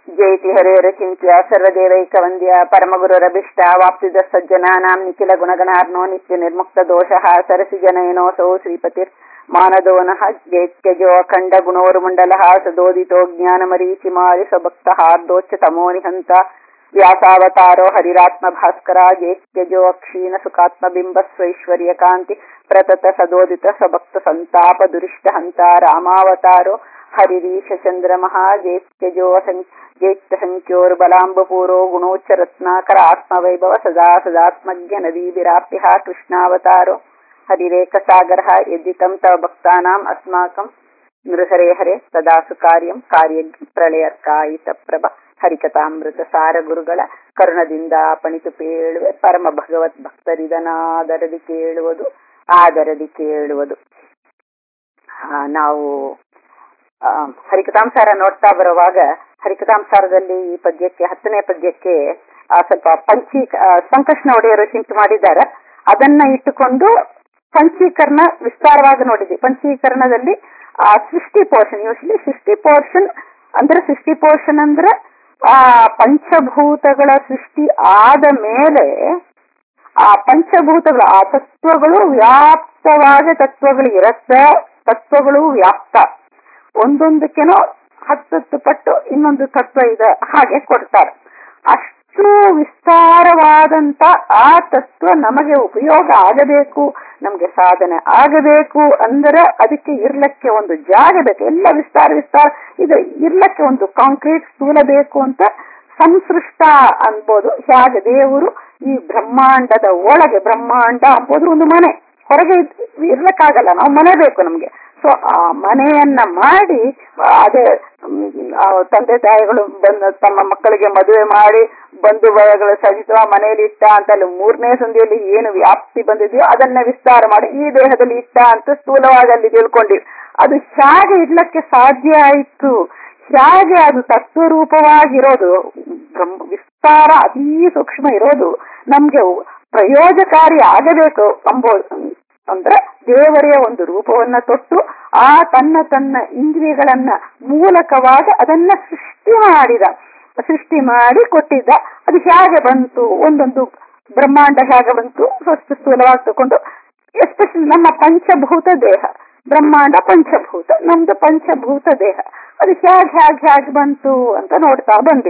ಜಯತಿ ಹರೇರಚಿಂತ್ಯ ಸರ್ವದೇವೈಕವಂದ್ಯ ಪರಮಗುರುರಭಿಷ್ಟ ವಾಪ್ತಿದ ಸಜ್ಜನಾನಾಂ ನಿಖಿಲ ಗುಣಗಣಾರ್ನೋ ನಿತ್ಯ ನಿರ್ಮುಕ್ತ ದೋಷಃ ಸರಸಿ ಜನಯನೋಸೌ ಶ್ರೀಪತಿರ್ ಮಾನದೋನಃ ಜೈತ್ಯಜೋ ಅಖಂಡ ಗುಣೋರ್ಮಂಡಲಃ ಸದೋದಿತೋ ಜ್ಞಾನಮರೀಚಿಮಾರಿ ಸ್ವಭಕ್ತಹಾರ್ದೋಚ್ಚ ತಮೋ ನಿಹಂತ ವ್ಯಾಸಾವತಾರೋ ಹರಿರಾತ್ಮ ಭಾಸ್ಕರ ಜೇತ್ಯಜೋ ಅಕ್ಷೀಣ ಸುಖಾತ್ಮ ಬಿಂಬ ಸ್ವೈಶ್ವರ್ಯ ಕಾಂತಿ ಪ್ರತತ ಸದೋದಿತ ಸ್ವಭಕ್ತ ಸಂತಾಪ ದುರಿಷ್ಟ ಹಂತ ರಾಮಾವತಾರೋ ಹರಿರೀಶ ಚಂದ್ರಮಃ ಜೇತ್ಯಜೋ ಜೇತ್ಯ ಸಂಖ್ಯೋರ್ಬಲಾಂಬಪೂರೋ ಗುಣೋಚ್ಚ ರತ್ನಾಕರ ಆತ್ಮವೈಭವ ಸದಾ ಸದಾತ್ಮಜ್ಞ ನದೀಭಿರಾಪ್ಯ ಕೃಷ್ಣಾವತಾರೋ ಹರಿರೇಖಸಾಗರ ಯದ್ದಿತಂ ತವ ಭಕ್ತಾನಾಂ ಅಸ್ಮಾಕಂ ನೃಹರೇ ಹರೆ ಸದಾಸು ಕಾರ್ಯಂ ಕಾರ್ಯ ಪ್ರಳಯರ್ಕಾಯಿತ ಪ್ರಭ ಹರಿಕಥಾಮೃತ ಸಾರ ಗುರುಗಳ ಕರುಣದಿಂದ ಪಣಿತು ಪೇಳುವೆ ಪರಮ ಭಗವತ್ ಭಕ್ತರಿದನಾದರದಿ ಕೇಳುವುದು ಆದರದಿ ಕೇಳುವುದು ನಾವು ಹರಿಕಥಾಂಸಾರ ನೋಡ್ತಾ ಬರುವಾಗ ಹರಿಕಥಾಂಸಾರದಲ್ಲಿ ಈ ಪದ್ಯಕ್ಕೆ ಹತ್ತನೇ ಪದ್ಯಕ್ಕೆ ಸ್ವಲ್ಪ ಪಂಚೀ ಸಂಕಷ್ಣ ಒಡೆಯರು ಚಿಂತೆ ಮಾಡಿದ್ದಾರೆ ಅದನ್ನ ಇಟ್ಟುಕೊಂಡು ಪಂಚೀಕರಣ ವಿಸ್ತಾರವಾಗಿ ನೋಡಿದ್ವಿ ಪಂಚೀಕರಣದಲ್ಲಿ ಆ ಸೃಷ್ಟಿ ಪೋರ್ಷನ್ ಯೂಶಲಿ ಸೃಷ್ಟಿ ಪೋರ್ಷನ್ ಅಂದ್ರೆ ಸೃಷ್ಟಿ ಪೋರ್ಷನ್ ಅಂದ್ರೆ ಆ ಪಂಚಭೂತಗಳ ಸೃಷ್ಟಿ ಆದ ಮೇಲೆ ಆ ಪಂಚಭೂತಗಳು ಆ ತತ್ವಗಳು ವ್ಯಾಪ್ತವಾದ ತತ್ವಗಳು ಇರತ್ತ ತತ್ವಗಳು ವ್ಯಾಪ್ತ ಒಂದೊಂದಕ್ಕೇನೋ ಹತ್ತತ್ತು ಪಟ್ಟು ಇನ್ನೊಂದು ತತ್ವ ಇದೆ ಹಾಗೆ ಕೊಡ್ತಾರೆ ಅಷ್ಟು ವಿಸ್ತಾರವಾದಂತ ಆ ತತ್ವ ನಮಗೆ ಉಪಯೋಗ ಆಗಬೇಕು ನಮ್ಗೆ ಸಾಧನೆ ಆಗಬೇಕು ಅಂದ್ರೆ ಅದಕ್ಕೆ ಇರ್ಲಕ್ಕೆ ಒಂದು ಜಾಗ ಬೇಕು ಎಲ್ಲ ವಿಸ್ತಾರ ವಿಸ್ತಾರ ಇದು ಇರ್ಲಕ್ಕೆ ಒಂದು ಕಾಂಕ್ರೀಟ್ ಸ್ಥೂಲ ಬೇಕು ಅಂತ ಸಂಸೃಷ್ಟ ಅನ್ಬೋದು ಹೇಗೆ ದೇವರು ಈ ಬ್ರಹ್ಮಾಂಡದ ಒಳಗೆ ಬ್ರಹ್ಮಾಂಡ ಅಂಬೋದು ಒಂದು ಮನೆ ಹೊರಗೆ ಇರ್ಲಕ್ಕಾಗಲ್ಲ ನಾವು ಮನೆ ಬೇಕು ನಮ್ಗೆ ಸೊ ಆ ಮನೆಯನ್ನ ಮಾಡಿ ಅದೇ ತಂದೆ ತಾಯಿಗಳು ಬಂದ ತಮ್ಮ ಮಕ್ಕಳಿಗೆ ಮದುವೆ ಮಾಡಿ ಬಂಧು ಬಳಗಳ ಸಹಿತ ಮನೆಯಲ್ಲಿ ಇಟ್ಟ ಅಂತ ಅಲ್ಲಿ ಮೂರನೇ ಸಂಧಿಯಲ್ಲಿ ಏನು ವ್ಯಾಪ್ತಿ ಬಂದಿದೆಯೋ ಅದನ್ನ ವಿಸ್ತಾರ ಮಾಡಿ ಈ ದೇಹದಲ್ಲಿ ಇಟ್ಟ ಅಂತ ಸ್ಥೂಲವಾಗಿ ಅಲ್ಲಿ ತಿಳ್ಕೊಂಡಿವಿ ಅದು ಹೇಗೆ ಇಡ್ಲಕ್ಕೆ ಸಾಧ್ಯ ಆಯಿತು ಹೇಗೆ ಅದು ತತ್ವರೂಪವಾಗಿರೋದು ವಿಸ್ತಾರ ಅತೀ ಸೂಕ್ಷ್ಮ ಇರೋದು ನಮ್ಗೆ ಪ್ರಯೋಜಕಾರಿ ಆಗಬೇಕು ಅಂಬೋದು ಅಂದ್ರೆ ದೇವರೇ ಒಂದು ರೂಪವನ್ನ ತೊಟ್ಟು ಆ ತನ್ನ ತನ್ನ ಇಂದ್ರಿಯಗಳನ್ನ ಮೂಲಕವಾಗಿ ಅದನ್ನ ಸೃಷ್ಟಿ ಮಾಡಿದ ಸೃಷ್ಟಿ ಮಾಡಿ ಕೊಟ್ಟಿದ್ದ ಅದು ಹೇಗೆ ಬಂತು ಒಂದೊಂದು ಬ್ರಹ್ಮಾಂಡ ಹೇಗೆ ಬಂತು ಸ್ವಸ್ಥ ಸ್ಥೂಲವಾಗಿ ತಗೊಂಡು ಎಸ್ಪೆಷಲಿ ನಮ್ಮ ಪಂಚಭೂತ ದೇಹ ಬ್ರಹ್ಮಾಂಡ ಪಂಚಭೂತ ನಮ್ದು ಪಂಚಭೂತ ದೇಹ ಅದು ಹೇಗೆ ಹೇಗೆ ಹೇಗೆ ಬಂತು ಅಂತ ನೋಡ್ತಾ ಬಂದ್ವಿ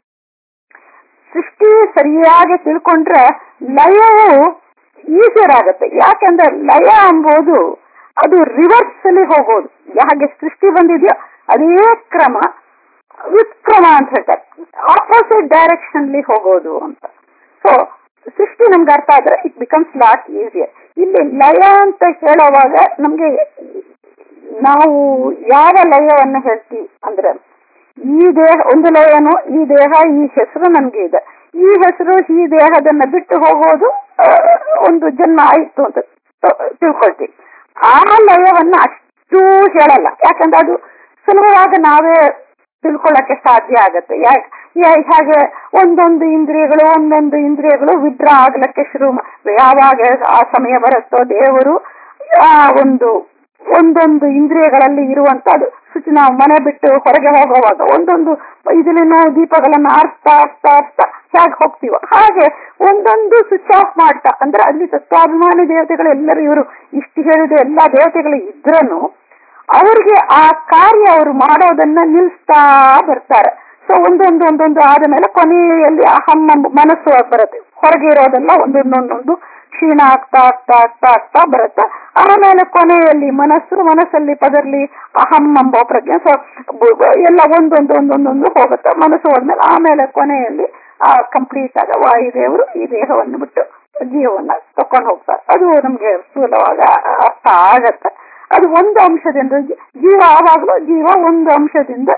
ಸೃಷ್ಟಿ ಸರಿಯಾಗಿ ತಿಳ್ಕೊಂಡ್ರೆ ಲಯವು ಈಸಿಯರ್ ಆಗುತ್ತೆ ಯಾಕಂದ್ರೆ ಲಯ ಎಂಬುದು ಅದು ರಿವರ್ಸ್ ಅಲ್ಲಿ ಹೋಗೋದು ಹಾಗೆ ಸೃಷ್ಟಿ ಬಂದಿದೆಯೋ ಅದೇ ಕ್ರಮ ವಿಕ್ರಮ ಅಂತ ಹೇಳ್ತಾರೆ ಆಪೋಸಿಟ್ ಡೈರೆಕ್ಷನ್ ಅಲ್ಲಿ ಹೋಗೋದು ಅಂತ ಸೊ ಸೃಷ್ಟಿ ನಮ್ಗೆ ಅರ್ಥ ಆದ್ರೆ ಇಟ್ ಬಿಕಮ್ಸ್ ಲಾಟ್ ಈಸಿಯರ್ ಇಲ್ಲಿ ಲಯ ಅಂತ ಹೇಳುವಾಗ ನಮ್ಗೆ ನಾವು ಯಾವ ಲಯವನ್ನ ಹೇಳ್ತೀವಿ ಅಂದ್ರೆ ಈ ದೇಹ ಒಂದು ಲಯನು ಈ ದೇಹ ಈ ಹೆಸರು ನಮ್ಗೆ ಇದೆ ಈ ಹೆಸರು ಈ ದೇಹದನ್ನ ಬಿಟ್ಟು ಹೋಗೋದು ಒಂದು ಜನ್ಮ ಆಯ್ತು ಅಂತ ತಿಳ್ಕೊಳ್ತೀವಿ ಆ ಲಯವನ್ನ ಅಷ್ಟು ಹೇಳಲ್ಲ ಯಾಕಂದ್ರೆ ಅದು ಸುಲಭವಾಗಿ ನಾವೇ ತಿಳ್ಕೊಳ್ಳಕ್ಕೆ ಸಾಧ್ಯ ಆಗತ್ತೆ ಹಾಗೆ ಒಂದೊಂದು ಇಂದ್ರಿಯಗಳು ಒಂದೊಂದು ಇಂದ್ರಿಯಗಳು ವಿಡ್ರಾ ಆಗ್ಲಕ್ಕೆ ಶುರು ಯಾವಾಗ ಆ ಸಮಯ ಬರುತ್ತೋ ದೇವರು ಆ ಒಂದು ಒಂದೊಂದು ಇಂದ್ರಿಯಗಳಲ್ಲಿ ಇರುವಂತದ್ದು ಶುಚಿ ನಾವು ಮನೆ ಬಿಟ್ಟು ಹೊರಗೆ ಹೋಗುವಾಗ ಒಂದೊಂದು ಇದನ್ನ ದೀಪಗಳನ್ನ ಆರ್ಸ್ತಾ ಆರ್ಸ್ತಾ ಆರ್ಸ್ತಾ ಹೇಗೆ ಹೋಗ್ತೀವ ಹಾಗೆ ಒಂದೊಂದು ಸ್ವಿಚ್ ಆಫ್ ಮಾಡ್ತಾ ಅಂದ್ರೆ ಅಲ್ಲಿ ತತ್ವಾಭಿಮಾನಿ ದೇವತೆಗಳು ಎಲ್ಲರೂ ಇವರು ಇಷ್ಟು ಹೇಳಿದ ಎಲ್ಲಾ ದೇವತೆಗಳು ಇದ್ರನು ಅವ್ರಿಗೆ ಆ ಕಾರ್ಯ ಅವರು ಮಾಡೋದನ್ನ ನಿಲ್ಲಿಸ್ತಾ ಬರ್ತಾರೆ ಸೊ ಒಂದೊಂದು ಒಂದೊಂದು ಆದ ಮೇಲೆ ಕೊನೆಯಲ್ಲಿ ಅಹಂ ಮನಸ್ಸು ಬರುತ್ತೆ ಹೊರಗೆ ಇರೋದೆಲ್ಲ ಒಂದೊಂದೊಂದೊಂದು ಕ್ಷೀಣ ಆಗ್ತಾ ಆಗ್ತಾ ಆಗ್ತಾ ಆಗ್ತಾ ಬರುತ್ತೆ ಆಮೇಲೆ ಕೊನೆಯಲ್ಲಿ ಮನಸ್ಸು ಮನಸ್ಸಲ್ಲಿ ಪದರ್ಲಿ ಅಹಂ ಎಂಬ ಪ್ರಜ್ಞೆ ಸೊ ಎಲ್ಲ ಒಂದೊಂದು ಒಂದೊಂದೊಂದು ಹೋಗುತ್ತೆ ಮನಸ್ಸು ಹೋದ್ಮೇಲೆ ಆಮೇಲೆ ಕೊನೆಯಲ್ಲಿ ಆ ಕಂಪ್ಲೀಟ್ ಆದ ವಾಯುದೇವರು ಈ ದೇಹವನ್ನು ಬಿಟ್ಟು ಜೀವವನ್ನ ತಕೊಂಡು ಹೋಗ್ತಾರೆ ಅದು ನಮ್ಗೆ ಸ್ಥೂಲವಾಗ ಅರ್ಥ ಆಗತ್ತೆ ಅದು ಒಂದು ಅಂಶದಿಂದ ಜೀವ ಆವಾಗಲೂ ಜೀವ ಒಂದು ಅಂಶದಿಂದ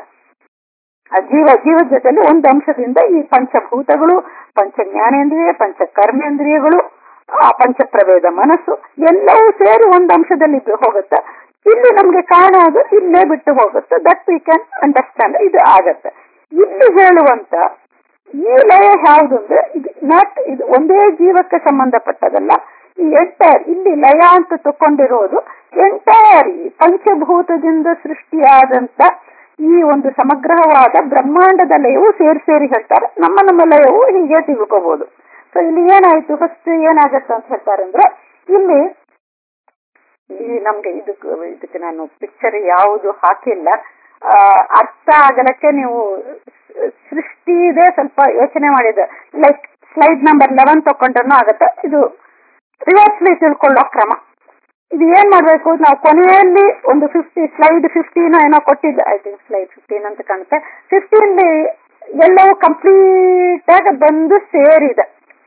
ಜೀವ ಜೀವದ ಜೊತೆಲಿ ಒಂದು ಅಂಶದಿಂದ ಈ ಪಂಚಭೂತಗಳು ಪಂಚ ಜ್ಞಾನೇಂದ್ರಿಯ ಪಂಚ ಕರ್ಮೇಂದ್ರಿಯಗಳು ಆ ಪಂಚಪ್ರಭೇದ ಮನಸ್ಸು ಎಲ್ಲವೂ ಸೇರಿ ಒಂದು ಅಂಶದಲ್ಲಿ ಹೋಗುತ್ತೆ ಇಲ್ಲಿ ನಮ್ಗೆ ಕಾಣೋದು ಇಲ್ಲೇ ಬಿಟ್ಟು ಹೋಗುತ್ತೆ ದಟ್ ವಿ ಕ್ಯಾನ್ ಅಂಡರ್ಸ್ಟ್ಯಾಂಡ್ ಇದು ಆಗತ್ತೆ ಇಲ್ಲಿ ಹೇಳುವಂತ ಈ ಲಯ ಯಾವುದು ಅಂದ್ರೆ ಇದು ನಾಟ್ ಇದು ಒಂದೇ ಜೀವಕ್ಕೆ ಸಂಬಂಧಪಟ್ಟದಲ್ಲ ಈ ಎಂಟೈರ್ ಇಲ್ಲಿ ಲಯ ಅಂತ ತಕೊಂಡಿರೋದು ಎಂಟೈರ್ ಈ ಪಂಚಭೂತದಿಂದ ಸೃಷ್ಟಿಯಾದಂತ ಈ ಒಂದು ಸಮಗ್ರವಾದ ಬ್ರಹ್ಮಾಂಡದ ಲಯವು ಸೇರಿ ಸೇರಿ ಹೇಳ್ತಾರೆ ನಮ್ಮ ನಮ್ಮ ಲಯವು ಹೀಗೆ ತಿಳ್ಕೋಬಹುದು ಸೊ ಇಲ್ಲಿ ಏನಾಯ್ತು ಫಸ್ಟ್ ಏನಾಗತ್ತೆ ಅಂತ ಹೇಳ್ತಾರೆ ಅಂದ್ರೆ ಇಲ್ಲಿ ಈ ನಮ್ಗೆ ಇದಕ್ಕೆ ಇದಕ್ಕೆ ನಾನು ಪಿಕ್ಚರ್ ಯಾವುದು ಹಾಕಿಲ್ಲ ಆ, ಅರ್ಥ ಆಗಲಕ್ಕೆ ನೀವು ಸೃಷ್ಟಿ ಇದೆ ಸ್ವಲ್ಪ ಯೋಚನೆ ಮಾಡಿದೆ ಲೈಕ್ ಸ್ಲೈಡ್ ನಂಬರ್ ಲೆವೆನ್ ತಕೊಂಡ್ರೂ ಆಗತ್ತೆ ಇದು ರಿವರ್ಸ್ಲಿ ತಿಳ್ಕೊಳ್ಳೋ ಕ್ರಮ ಇದು ಏನ್ ಮಾಡ್ಬೇಕು ನಾವು ಕೊನೆಯಲ್ಲಿ ಒಂದು ಫಿಫ್ಟಿ ಸ್ಲೈಡ್ ಫಿಫ್ಟೀನ್ ಏನೋ ಕೊಟ್ಟಿದ್ದೆ ಐ ಥಿಂಕ್ ಸ್ಲೈಡ್ ಫಿಫ್ಟೀನ್ ಅಂತ ಕಾಣುತ್ತೆ ಫಿಫ್ಟೀನ್ ಎಲ್ಲವೂ ಕಂಪ್ಲೀಟ್ ಆಗಿ ಬಂದು ಸೇರಿದೆ